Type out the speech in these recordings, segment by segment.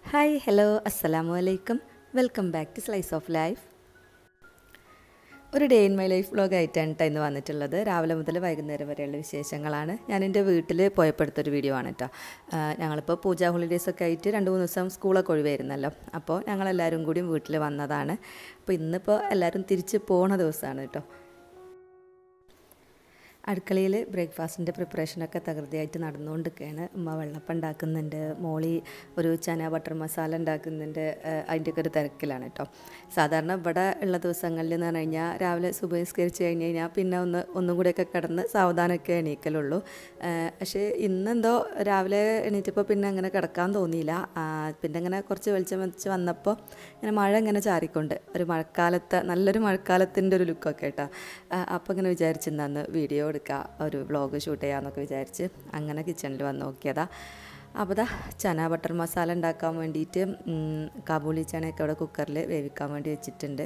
hi hello അസ്സലാമു അലൈക്കും welcome back to slice of life ഒരു day in my life vlog ആയിട്ടാണ് കേട്ടോ ഇന്ന് വന്നിട്ടുള്ളത് രാവിലെ മുതൽ വൈകുന്നേരം വരെയുള്ള വിശേഷങ്ങളാണ് ഞാൻ എൻ്റെ വീട്ടിൽ പോയപ്പെടുത്തൊരു വീഡിയോ ആണ് കേട്ടോ ഞങ്ങളിപ്പോൾ പൂജ ഹോളിഡേയ്സ് ഒക്കെ ആയിട്ട് രണ്ട് മൂന്ന് ദിവസം സ്കൂളൊക്കെ ഒഴിവായിരുന്നല്ലോ അപ്പോൾ ഞങ്ങളെല്ലാവരും കൂടി വീട്ടിൽ വന്നതാണ് അപ്പോൾ ഇന്നിപ്പോൾ എല്ലാവരും തിരിച്ച് പോണ ദിവസമാണ് കേട്ടോ അടുക്കളയിൽ ബ്രേക്ക്ഫാസ്റ്റിൻ്റെ പ്രിപ്പറേഷനൊക്കെ തകൃതിയായിട്ട് നടന്നുകൊണ്ടിരിക്കുകയാണ് ഉമ്മ വെള്ളപ്പം ഉണ്ടാക്കുന്നുണ്ട് മോളി ഒരു ചന ബട്ടർ മസാല ഉണ്ടാക്കുന്നുണ്ട് അതിൻ്റെയൊക്കെ ഒരു തിരക്കിലാണ് കേട്ടോ സാധാരണ ഇവിടെ ഉള്ള ദിവസങ്ങളിൽ എന്ന് പറഞ്ഞു കഴിഞ്ഞാൽ രാവിലെ സുബഹിസ്കരിച്ച് കഴിഞ്ഞ് കഴിഞ്ഞാൽ പിന്നെ ഒന്ന് ഒന്നും കൂടെയൊക്കെ കിടന്ന് സാവധാനമൊക്കെ എണീക്കലുള്ളൂ പക്ഷേ ഇന്നെന്തോ രാവിലെ എണീറ്റപ്പോൾ പിന്നെ അങ്ങനെ കിടക്കാൻ തോന്നിയില്ല പിന്നെ അങ്ങനെ കുറച്ച് വെളിച്ചം വെച്ച് വന്നപ്പോൾ ഇങ്ങനെ മഴ ഇങ്ങനെ ചാറിക്കൊണ്ട് ഒരു മഴക്കാലത്തെ നല്ലൊരു മഴക്കാലത്തിൻ്റെ ഒരു ലുക്കൊക്കെ കേട്ടോ അപ്പോൾ ഇങ്ങനെ വിചാരിച്ചിരുന്നു വീഡിയോ എടുക്കുക ഒരു വ്ളോഗ് ഷൂട്ട് ചെയ്യാമെന്നൊക്കെ വിചാരിച്ച് അങ്ങനെ കിച്ചണിൽ വന്ന് നോക്കിയതാ അപ്പോൾ ദാ ചന ബട്ടർ മസാല ഉണ്ടാക്കാൻ വേണ്ടിയിട്ട് കാബൂളി ചനയൊക്കെ അവിടെ കുക്കറിൽ വേവിക്കാൻ വേണ്ടി വെച്ചിട്ടുണ്ട്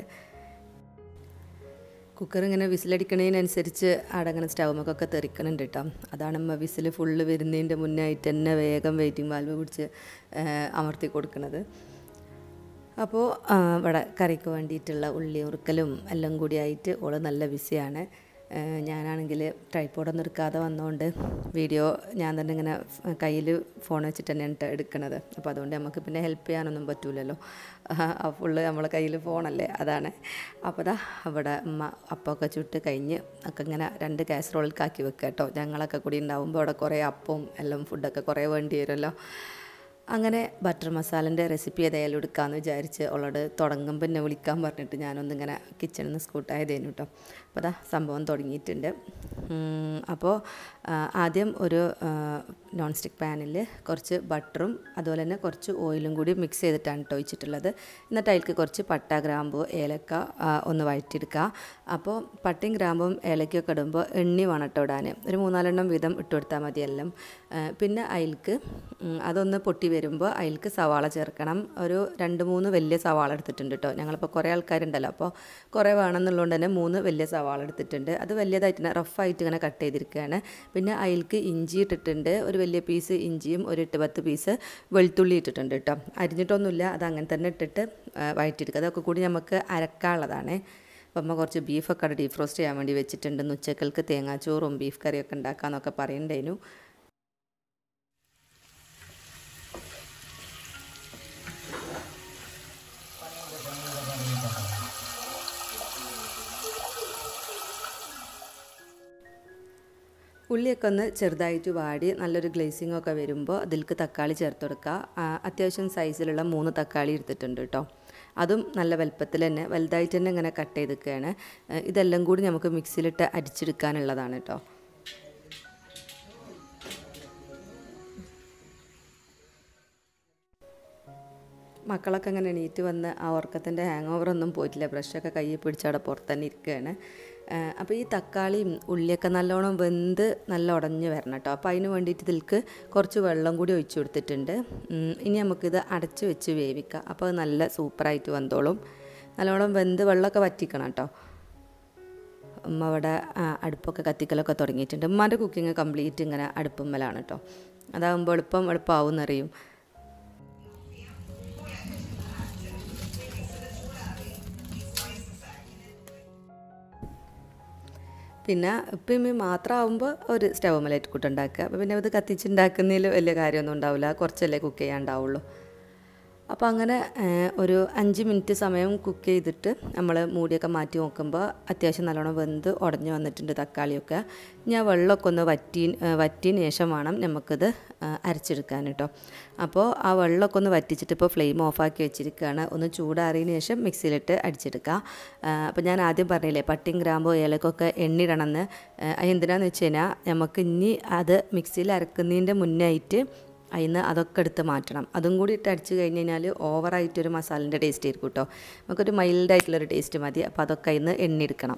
കുക്കർ ഇങ്ങനെ വിസിലടിക്കണതിനനുസരിച്ച് അവിടെ അങ്ങനെ സ്റ്റൗമൊക്കെ തെറിക്കണുണ്ട് കേട്ടോ അതാണ് അമ്മ വിസിൽ ഫുള്ള് വരുന്നതിൻ്റെ മുന്നായിട്ട് തന്നെ വേഗം വെയിറ്റിംഗ് വാൽവ് പിടിച്ച് അമർത്തി കൊടുക്കുന്നത് അപ്പോൾ ഇവിടെ കറിക്ക് വേണ്ടിയിട്ടുള്ള ഉള്ളി ഉറുക്കലും എല്ലാം കൂടി ആയിട്ട് ഓള് നല്ല ബിസിയാണ് ഞാനാണെങ്കിൽ ട്രൈപ്പോഡൊന്നും എടുക്കാതെ വന്നുകൊണ്ട് വീഡിയോ ഞാൻ തന്നെ ഇങ്ങനെ കയ്യിൽ ഫോൺ വെച്ചിട്ട് തന്നെയാണ് എടുക്കുന്നത് അപ്പോൾ അതുകൊണ്ട് നമുക്ക് പിന്നെ ഹെൽപ്പ് ചെയ്യാനൊന്നും പറ്റൂലല്ലോ ഫുള്ള് നമ്മളെ കയ്യിൽ ഫോണല്ലേ അതാണ് അപ്പോൾ ദാ അവിടെ ഉമ്മ അപ്പമൊക്കെ ചുട്ട് കഴിഞ്ഞ് ഒക്കെ ഇങ്ങനെ രണ്ട് കാസറോളിൽക്കാക്കി വെക്കുക കേട്ടോ ഞങ്ങളൊക്കെ കൂടി ഉണ്ടാവുമ്പോൾ അവിടെ കുറേ അപ്പവും എല്ലാം ഫുഡൊക്കെ കുറേ വേണ്ടി വരുമല്ലോ അങ്ങനെ ബട്ടർ മസാലൻ്റെ റെസിപ്പി ഏതായാലും എടുക്കാമെന്ന് വിചാരിച്ച് അവളോട് തുടങ്ങുമ്പോൾ എന്നെ വിളിക്കാൻ പറഞ്ഞിട്ട് ഞാനൊന്നിങ്ങനെ കിച്ചണിൽ നിന്ന് സ്കൂട്ടായതേനു കേട്ടോ അപ്പോൾ അതാ സംഭവം തുടങ്ങിയിട്ടുണ്ട് അപ്പോൾ ആദ്യം ഒരു നോൺ സ്റ്റിക്ക് പാനിൽ കുറച്ച് ബട്ടറും അതുപോലെ തന്നെ കുറച്ച് ഓയിലും കൂടി മിക്സ് ചെയ്തിട്ടാണ് കേട്ടോ ഒഴിച്ചിട്ടുള്ളത് എന്നിട്ട് അതിലേക്ക് കുറച്ച് പട്ട ഗ്രാമ്പു ഏലക്ക ഒന്ന് വഴറ്റിയെടുക്കുക അപ്പോൾ പട്ടയും ഗ്രാമ്പും ഏലക്കയൊക്കെ ഇടുമ്പോൾ എണ്ണി വേണം കേട്ടോ ഇടാൻ ഒരു മൂന്നാലെണ്ണം വീതം ഇട്ട് കൊടുത്താൽ മതിയെല്ലാം പിന്നെ അതിലേക്ക് അതൊന്ന് പൊട്ടി വരുമ്പോൾ അതിലേക്ക് സവാള ചേർക്കണം ഒരു രണ്ട് മൂന്ന് വലിയ സവാള എടുത്തിട്ടുണ്ട് കേട്ടോ ഞങ്ങളിപ്പോൾ കുറേ ആൾക്കാരുണ്ടല്ലോ അപ്പോൾ കുറേ വേണമെന്നുള്ളതുകൊണ്ട് തന്നെ മൂന്ന് വലിയ സവാള എടുത്തിട്ടുണ്ട് അത് വലിയതായിട്ട് തന്നെ റഫായിട്ട് ഇങ്ങനെ കട്ട് ചെയ്തിരിക്കുകയാണ് പിന്നെ അതിലേക്ക് ഇഞ്ചി ഇട്ടിട്ടുണ്ട് ഒരു വലിയ പീസ് ഇഞ്ചിയും ഒരു എട്ട് പത്ത് പീസ് വെളുത്തുള്ളി ഇട്ടിട്ടുണ്ട് കേട്ടോ അരിഞ്ഞിട്ടൊന്നുമില്ല അത് അങ്ങനെ തന്നെ ഇട്ടിട്ട് വഴറ്റിയെടുക്കുക അതൊക്കെ കൂടി നമുക്ക് അരക്കാനുള്ളതാണ് അപ്പം അമ്മ കുറച്ച് ബീഫൊക്കെ അവിടെ ഡീഫ്രോസ്റ്റ് ചെയ്യാൻ വേണ്ടി വെച്ചിട്ടുണ്ട് ഉച്ചക്കൾക്ക് തേങ്ങാച്ചോറും ബീഫ് കറിയൊക്കെ ഉണ്ടാക്കാമെന്നൊക്കെ പറയണ്ടേനു ഉള്ളിയൊക്കെ ഒന്ന് ചെറുതായിട്ട് വാടി നല്ലൊരു ഗ്ലേസിംഗ് ഒക്കെ വരുമ്പോൾ അതിലേക്ക് തക്കാളി ചേർത്ത് കൊടുക്കുക അത്യാവശ്യം സൈസിലുള്ള മൂന്ന് തക്കാളി എടുത്തിട്ടുണ്ട് കേട്ടോ അതും നല്ല വലുപ്പത്തിൽ തന്നെ വലുതായിട്ട് തന്നെ ഇങ്ങനെ കട്ട് ചെയ്തിരിക്കുകയാണ് ഇതെല്ലാം കൂടി നമുക്ക് മിക്സിയിലിട്ട് അരിച്ചെടുക്കാനുള്ളതാണ് കേട്ടോ മക്കളൊക്കെ അങ്ങനെ എണീറ്റ് വന്ന് ആ ഉറക്കത്തിൻ്റെ ഹാങ് ഓവറൊന്നും പോയിട്ടില്ല ബ്രഷൊക്കെ കയ്യിൽ പിടിച്ചവിടെ പുറത്ത് തന്നെ ഇരിക്കുകയാണ് അപ്പോൾ ഈ തക്കാളിയും ഉള്ളിയൊക്കെ നല്ലോണം വെന്ത് നല്ല ഉടഞ്ഞ് വരണം കേട്ടോ അപ്പോൾ അതിന് വേണ്ടിയിട്ട് ഇതിൽക്ക് കുറച്ച് വെള്ളം കൂടി ഒഴിച്ചു കൊടുത്തിട്ടുണ്ട് ഇനി നമുക്കിത് അടച്ച് വെച്ച് വേവിക്കാം അപ്പോൾ അത് നല്ല സൂപ്പറായിട്ട് വന്നോളും നല്ലോണം വെന്ത് വെള്ളമൊക്കെ വറ്റിക്കണം കേട്ടോ ഉമ്മ അവിടെ അടുപ്പൊക്കെ കത്തിക്കലൊക്കെ തുടങ്ങിയിട്ടുണ്ട് ഉമ്മാൻ്റെ കുക്കിംഗ് കംപ്ലീറ്റ് ഇങ്ങനെ അടുപ്പമ്മലാണ് കേട്ടോ അതാകുമ്പോൾ എളുപ്പം എളുപ്പമാവും എന്നറിയും പിന്നെ ഇപ്പം മാത്രമാകുമ്പോൾ ഒരു സ്റ്റവ് മേലേറ്റ് കൂട്ടുണ്ടാക്കുക അപ്പോൾ പിന്നെ ഇത് കത്തിച്ചുണ്ടാക്കുന്നതിൽ വലിയ കാര്യമൊന്നും ഉണ്ടാവില്ല കുറച്ചല്ലേ കുക്ക് ചെയ്യാണ്ടാവുള്ളൂ അപ്പോൾ അങ്ങനെ ഒരു അഞ്ച് മിനിറ്റ് സമയം കുക്ക് ചെയ്തിട്ട് നമ്മൾ മൂടിയൊക്കെ മാറ്റി നോക്കുമ്പോൾ അത്യാവശ്യം നല്ലോണം വെന്ത് ഉടഞ്ഞു വന്നിട്ടുണ്ട് തക്കാളിയൊക്കെ ഞാൻ വെള്ളമൊക്കെ ഒന്ന് വറ്റി വറ്റിയതിന് ശേഷം വേണം നമുക്കിത് അരച്ചെടുക്കാൻ കേട്ടോ അപ്പോൾ ആ വെള്ളമൊക്കെ ഒന്ന് വറ്റിച്ചിട്ട് ഇപ്പോൾ ഫ്ലെയിം ഓഫാക്കി വെച്ചിരിക്കുകയാണ് ഒന്ന് ചൂടാറിയതിന് ശേഷം മിക്സിയിലിട്ട് അടിച്ചെടുക്കുക അപ്പോൾ ഞാൻ ആദ്യം പറഞ്ഞില്ലേ പട്ടിയും ഗ്രാമ്പോ ഏലക്കൊക്കെ എണ്ണിടണമെന്ന് എന്തിനാന്ന് വെച്ച് കഴിഞ്ഞാൽ നമുക്ക് ഇനി അത് മിക്സിയിൽ അരക്കുന്നതിൻ്റെ മുന്നായിട്ട് അതിന് അതൊക്കെ എടുത്ത് മാറ്റണം അതും കൂടി ഇട്ട് അടിച്ച് കഴിഞ്ഞ് കഴിഞ്ഞാൽ ഓവറായിട്ടൊരു മസാലിൻ്റെ ടേസ്റ്റ് ആയിരിക്കും കേട്ടോ നമുക്കൊരു മൈൽഡായിട്ടുള്ളൊരു ടേസ്റ്റ് മതി അപ്പോൾ അതൊക്കെ അതിന് എണ്ണിയെടുക്കണം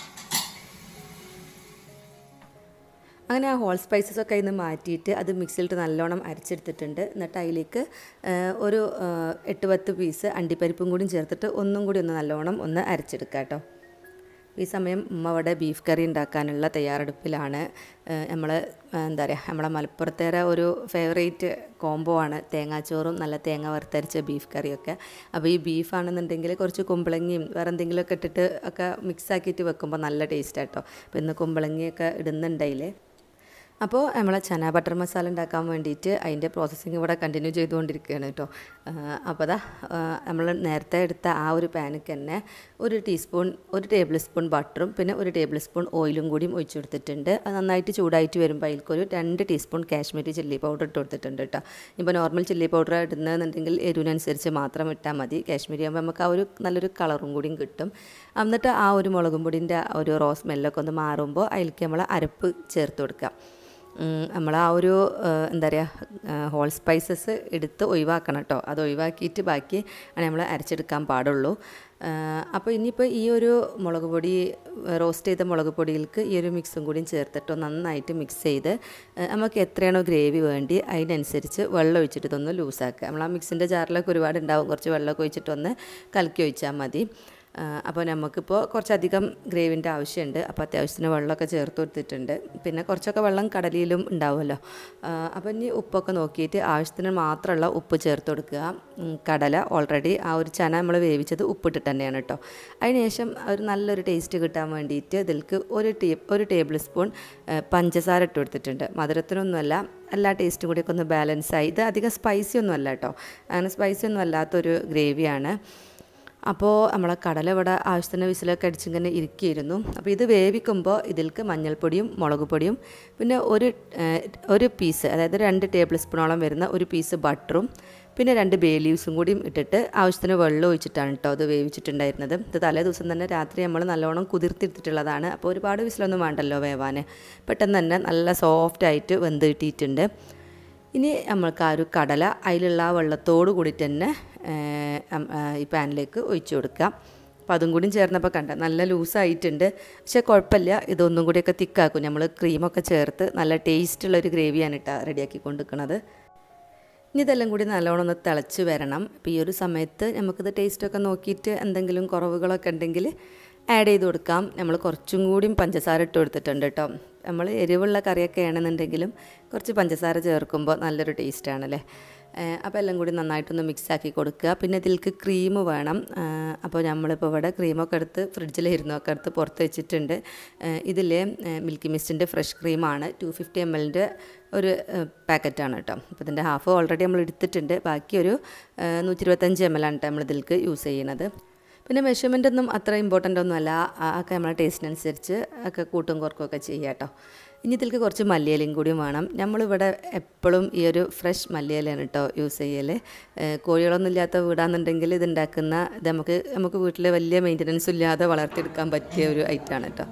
അങ്ങനെ ആ ഹോൾ സ്പൈസസ് ഒക്കെ അതിന് മാറ്റിയിട്ട് അത് മിക്സിയിലിട്ട് നല്ലോണം അരച്ചെടുത്തിട്ടുണ്ട് എന്നിട്ട് അതിലേക്ക് ഒരു എട്ട് പത്ത് പീസ് അണ്ടിപ്പരിപ്പും കൂടി ചേർത്തിട്ട് ഒന്നും കൂടി ഒന്ന് നല്ലോണം ഒന്ന് അരച്ചെടുക്കാം കേട്ടോ ഈ സമയം ഉമ്മ അവിടെ ബീഫ് കറി ഉണ്ടാക്കാനുള്ള തയ്യാറെടുപ്പിലാണ് നമ്മൾ എന്താ പറയുക നമ്മളെ മലപ്പുറത്തേറെ ഒരു ഫേവറേറ്റ് കോംബോ ആണ് തേങ്ങാച്ചോറും നല്ല തേങ്ങ വറുത്തരച്ച ബീഫ് കറിയൊക്കെ അപ്പോൾ ഈ ബീഫാണെന്നുണ്ടെങ്കിൽ കുറച്ച് കുമ്പളങ്ങിയും വേറെ എന്തെങ്കിലുമൊക്കെ ഇട്ടിട്ട് ഒക്കെ മിക്സ് ആക്കിയിട്ട് വെക്കുമ്പോൾ നല്ല ടേസ്റ്റ് ആട്ടോ അപ്പോൾ ഇന്ന് കുമ്പളങ്ങിയൊക്കെ ഇടുന്നുണ്ടായില്ലേ അപ്പോൾ നമ്മളെ ചന ബട്ടർ മസാല ഉണ്ടാക്കാൻ വേണ്ടിയിട്ട് അതിൻ്റെ പ്രോസസ്സിങ് ഇവിടെ കണ്ടിന്യൂ ചെയ്തുകൊണ്ടിരിക്കുകയാണ് കേട്ടോ അപ്പോൾ അതാ നമ്മൾ നേരത്തെ എടുത്ത ആ ഒരു പാനിക്ക് തന്നെ ഒരു ടീസ്പൂൺ ഒരു ടേബിൾ സ്പൂൺ ബട്ടറും പിന്നെ ഒരു ടേബിൾ സ്പൂൺ ഓയിലും കൂടിയും ഒഴിച്ചു കൊടുത്തിട്ടുണ്ട് അത് നന്നായിട്ട് ചൂടായിട്ട് വരുമ്പോൾ അതിൽക്കൊരു രണ്ട് ടീസ്പൂൺ കാശ്മീരി ചില്ലി പൗഡർ ഇട്ട് കൊടുത്തിട്ടുണ്ട് കേട്ടോ ഇപ്പോൾ നോർമൽ ചില്ലി പൗഡർ ഇടുന്നതെന്നുണ്ടെങ്കിൽ എരിവിനനുസരിച്ച് മാത്രം ഇട്ടാൽ മതി കാശ്മീരി ആകുമ്പോൾ നമുക്ക് ആ ഒരു നല്ലൊരു കളറും കൂടിയും കിട്ടും എന്നിട്ട് ആ ഒരു മുളകും പൊടിൻ്റെ ഒരു റോ സ്മെല്ലൊക്കെ ഒന്ന് മാറുമ്പോൾ അതിലേക്ക് നമ്മൾ അരപ്പ് ചേർത്ത് കൊടുക്കുക നമ്മൾ ആ ഒരു എന്താ പറയുക ഹോൾ സ്പൈസസ് എടുത്ത് ഒഴിവാക്കണം കേട്ടോ അത് ഒഴിവാക്കിയിട്ട് ബാക്കി ആണ് നമ്മൾ അരച്ചെടുക്കാൻ പാടുള്ളൂ അപ്പോൾ ഇനിയിപ്പോൾ ഈ ഒരു മുളക് പൊടി റോസ്റ്റ് ചെയ്ത മുളക് പൊടിയിലേക്ക് ഈ ഒരു മിക്സും കൂടിയും ചേർത്തിട്ട് നന്നായിട്ട് മിക്സ് ചെയ്ത് നമുക്ക് എത്രയാണോ ഗ്രേവി വേണ്ടി അതിനനുസരിച്ച് വെള്ളം ഒഴിച്ചിട്ട് ഇതൊന്ന് ലൂസാക്കുക നമ്മൾ ആ മിക്സിൻ്റെ ജാറിലൊക്കെ ഒരുപാട് ഉണ്ടാവും കുറച്ച് വെള്ളമൊക്കെ ഒഴിച്ചിട്ടൊന്ന് കലക്കി ഒഴിച്ചാൽ മതി അപ്പോൾ നമുക്കിപ്പോൾ കുറച്ചധികം ഗ്രേവിൻ്റെ ആവശ്യമുണ്ട് അപ്പോൾ അത്യാവശ്യത്തിന് വെള്ളമൊക്കെ ചേർത്ത് കൊടുത്തിട്ടുണ്ട് പിന്നെ കുറച്ചൊക്കെ വെള്ളം കടലിലും ഉണ്ടാവുമല്ലോ അപ്പോൾ ഇനി ഉപ്പൊക്കെ നോക്കിയിട്ട് ആവശ്യത്തിന് മാത്രമുള്ള ഉപ്പ് ചേർത്ത് കൊടുക്കുക കടല ഓൾറെഡി ആ ഒരു ചന നമ്മൾ വേവിച്ചത് ഉപ്പിട്ടിട്ട് തന്നെയാണ് കേട്ടോ അതിനുശേഷം ഒരു നല്ലൊരു ടേസ്റ്റ് കിട്ടാൻ വേണ്ടിയിട്ട് ഇതിലേക്ക് ഒരു ടീ ഒരു ടേബിൾ സ്പൂൺ പഞ്ചസാര ഇട്ട് കൊടുത്തിട്ടുണ്ട് മധുരത്തിനൊന്നുമല്ല എല്ലാ ടേസ്റ്റും കൂടിയൊക്കെ ഒന്ന് ബാലൻസായി ഇത് അധികം സ്പൈസി ഒന്നും അല്ല കേട്ടോ അങ്ങനെ സ്പൈസി ഒന്നും അല്ലാത്തൊരു ഗ്രേവിയാണ് അപ്പോൾ നമ്മളെ കടല ഇവിടെ ആവശ്യത്തിന് വിസിലൊക്കെ അടിച്ചിങ്ങനെ ഇരിക്കുകയായിരുന്നു അപ്പോൾ ഇത് വേവിക്കുമ്പോൾ ഇതിലേക്ക് മഞ്ഞൾപ്പൊടിയും മുളക് പൊടിയും പിന്നെ ഒരു ഒരു പീസ് അതായത് രണ്ട് ടേബിൾ സ്പൂണോളം വരുന്ന ഒരു പീസ് ബട്ടറും പിന്നെ രണ്ട് ബേ ലീവ്സും കൂടിയും ഇട്ടിട്ട് ആവശ്യത്തിന് വെള്ളം ഒഴിച്ചിട്ടാണ് കേട്ടോ അത് വേവിച്ചിട്ടുണ്ടായിരുന്നത് ഇത് തലേ ദിവസം തന്നെ രാത്രി നമ്മൾ നല്ലോണം കുതിർത്തിരുത്തിട്ടുള്ളതാണ് അപ്പോൾ ഒരുപാട് വിസിലൊന്നും വേണ്ടല്ലോ വേവാൻ പെട്ടെന്ന് തന്നെ നല്ല സോഫ്റ്റായിട്ട് വെന്ത് കിട്ടിയിട്ടുണ്ട് ഇനി നമ്മൾക്ക് ആ ഒരു കടല അതിലുള്ള ആ വെള്ളത്തോട് കൂടിയിട്ട് തന്നെ ഈ പാനിലേക്ക് ഒഴിച്ചു കൊടുക്കാം അപ്പോൾ അതും കൂടി ചേർന്നപ്പോൾ കണ്ട നല്ല ലൂസായിട്ടുണ്ട് പക്ഷേ കുഴപ്പമില്ല ഇതൊന്നും കൂടിയൊക്കെ തിക്കാക്കും നമ്മൾ ക്രീമൊക്കെ ചേർത്ത് നല്ല ടേസ്റ്റുള്ളൊരു ഗ്രേവിയാണ് കേട്ടോ റെഡിയാക്കി കൊണ്ടുവയ്ക്കുന്നത് ഇനി ഇതെല്ലാം കൂടി നല്ലോണം ഒന്ന് തിളച്ച് വരണം അപ്പോൾ ഈ ഒരു സമയത്ത് നമുക്കിത് ടേസ്റ്റൊക്കെ നോക്കിയിട്ട് എന്തെങ്കിലും കുറവുകളൊക്കെ ഉണ്ടെങ്കിൽ ആഡ് ചെയ്ത് കൊടുക്കാം നമ്മൾ കുറച്ചും കൂടിയും പഞ്ചസാര ഇട്ട് കൊടുത്തിട്ടുണ്ട് കേട്ടോ നമ്മൾ എരിവുള്ള കറിയൊക്കെ ആണെന്നുണ്ടെങ്കിലും കുറച്ച് പഞ്ചസാര ചേർക്കുമ്പോൾ നല്ലൊരു ടേസ്റ്റാണല്ലേ അപ്പോൾ എല്ലാം കൂടി നന്നായിട്ടൊന്ന് മിക്സ് ആക്കി കൊടുക്കുക പിന്നെ ഇതിലേക്ക് ക്രീം വേണം അപ്പോൾ നമ്മളിപ്പോൾ ഇവിടെ ക്രീമൊക്കെ എടുത്ത് ഫ്രിഡ്ജിലിരുന്നു ഒക്കെ എടുത്ത് പുറത്ത് വെച്ചിട്ടുണ്ട് ഇതിൽ മിൽക്കി മിസ്റ്റിൻ്റെ ഫ്രഷ് ക്രീമാണ് ടു ഫിഫ്റ്റി എം എല്ലിൻ്റെ ഒരു പാക്കറ്റാണ് കേട്ടോ അപ്പോൾ ഇതിൻ്റെ ഹാഫ് ഓൾറെഡി നമ്മൾ എടുത്തിട്ടുണ്ട് ബാക്കി ഒരു നൂറ്റി ഇരുപത്തഞ്ച് എം എൽ ആണ് നമ്മൾ ഇതിലേക്ക് യൂസ് ചെയ്യുന്നത് പിന്നെ മെഷർമെൻ്റ് ഒന്നും അത്ര ഇമ്പോർട്ടൻ്റ് ഒന്നും അല്ല ഒക്കെ നമ്മളെ ടേസ്റ്റിനനുസരിച്ച് ഒക്കെ കൂട്ടും കുറക്കുകയൊക്കെ ചെയ്യുക കേട്ടോ ഇനി ഇതിലേക്ക് കുറച്ച് മല്ലിയിലയും കൂടിയും വേണം നമ്മളിവിടെ എപ്പോഴും ഈ ഒരു ഫ്രഷ് മല്ലിയിലയാണ് കേട്ടോ യൂസ് ചെയ്യൽ കോഴികളൊന്നും ഇല്ലാത്ത വീടാണെന്നുണ്ടെങ്കിൽ ഇത് ഉണ്ടാക്കുന്ന ഇത് നമുക്ക് നമുക്ക് വീട്ടിൽ വലിയ മെയിൻ്റനൻസ് ഇല്ലാതെ വളർത്തിയെടുക്കാൻ പറ്റിയ ഒരു ഐറ്റമാണ് കേട്ടോ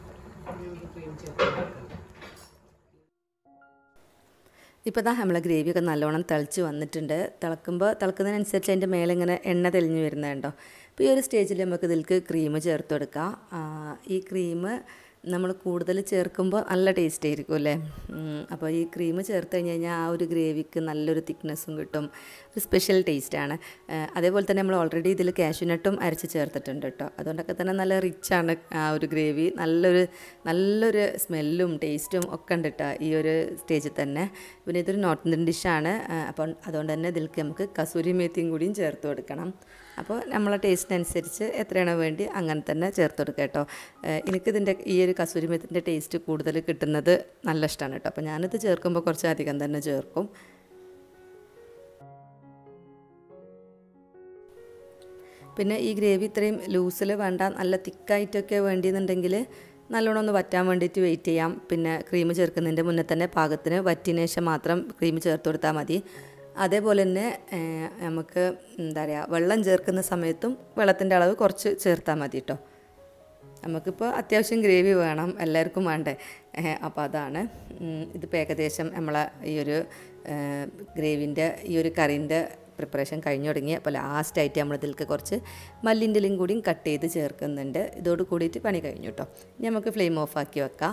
ഇപ്പോൾ ദാ നമ്മളെ ഗ്രേവിയൊക്കെ നല്ലോണം തിളച്ച് വന്നിട്ടുണ്ട് തിളക്കുമ്പോൾ തിളക്കുന്നതിനനുസരിച്ച് അതിൻ്റെ മേലെ ഇങ്ങനെ എണ്ണ തെളിഞ്ഞ് വരുന്നുണ്ടോ അപ്പോൾ ഈ ഒരു സ്റ്റേജിൽ നമുക്ക് ഇതിലേക്ക് ക്രീം ചേർത്ത് കൊടുക്കാം ഈ ക്രീം നമ്മൾ കൂടുതൽ ചേർക്കുമ്പോൾ നല്ല ടേസ്റ്റ് ആയിരിക്കും അല്ലേ അപ്പോൾ ഈ ക്രീം ചേർത്ത് കഴിഞ്ഞ് കഴിഞ്ഞാൽ ആ ഒരു ഗ്രേവിക്ക് നല്ലൊരു തിക്നെസ്സും കിട്ടും ഒരു സ്പെഷ്യൽ ടേസ്റ്റാണ് അതേപോലെ തന്നെ നമ്മൾ ഓൾറെഡി ഇതിൽ കാഷ്യൂനട്ടും അരച്ച് ചേർത്തിട്ടുണ്ട് കേട്ടോ അതുകൊണ്ടൊക്കെ തന്നെ നല്ല റിച്ചാണ് ആ ഒരു ഗ്രേവി നല്ലൊരു നല്ലൊരു സ്മെല്ലും ടേസ്റ്റും ഒക്കെ ഉണ്ട് കേട്ടോ ഈ ഒരു സ്റ്റേജിൽ തന്നെ പിന്നെ ഇതൊരു നോർത്ത് ഇന്ത്യൻ ഡിഷാണ് അപ്പം അതുകൊണ്ട് തന്നെ ഇതിലേക്ക് നമുക്ക് കസൂരി മേത്തിയും കൂടിയും ചേർത്ത് കൊടുക്കണം അപ്പോൾ നമ്മളെ ടേസ്റ്റിനനുസരിച്ച് എത്രയാണോ വേണ്ടി അങ്ങനെ തന്നെ ചേർത്ത് കൊടുക്കുക കേട്ടോ എനിക്കിതിൻ്റെ ഈ ഒരു കസൂരി മേത്തിൻ്റെ ടേസ്റ്റ് കൂടുതൽ കിട്ടുന്നത് നല്ല ഇഷ്ടമാണ് കേട്ടോ അപ്പോൾ ഞാനിത് ചേർക്കുമ്പോൾ കുറച്ച് അധികം തന്നെ ചേർക്കും പിന്നെ ഈ ഗ്രേവി ഇത്രയും ലൂസിൽ വേണ്ട നല്ല തിക്കായിട്ടൊക്കെ വേണ്ടിയെന്നുണ്ടെങ്കിൽ നല്ലോണം ഒന്ന് വറ്റാൻ വേണ്ടിയിട്ട് വെയിറ്റ് ചെയ്യാം പിന്നെ ക്രീം ചേർക്കുന്നതിൻ്റെ മുന്നേ തന്നെ പാകത്തിന് വറ്റിന് ശേഷം മാത്രം ക്രീം ചേർത്ത് കൊടുത്താൽ മതി അതേപോലെ തന്നെ നമുക്ക് എന്താ പറയുക വെള്ളം ചേർക്കുന്ന സമയത്തും വെള്ളത്തിൻ്റെ അളവ് കുറച്ച് ചേർത്താൽ മതി കേട്ടോ നമുക്കിപ്പോൾ അത്യാവശ്യം ഗ്രേവി വേണം എല്ലാവർക്കും വേണ്ടേ അപ്പോൾ അതാണ് ഇതിപ്പോൾ ഏകദേശം നമ്മളെ ഈ ഒരു ഗ്രേവിൻ്റെ ഈ ഒരു കറീൻ്റെ പ്രിപ്പറേഷൻ കഴിഞ്ഞു തുടങ്ങി അപ്പോൾ ലാസ്റ്റായിട്ട് നമ്മൾ ഇതിലേക്ക് കുറച്ച് മല്ലിൻ്റെലും കൂടിയും കട്ട് ചെയ്ത് ചേർക്കുന്നുണ്ട് ഇതോട് കൂടിയിട്ട് പണി കഴിഞ്ഞു കേട്ടോ ഇനി നമുക്ക് ഫ്ലെയിം ഓഫ് ആക്കി വെക്കാം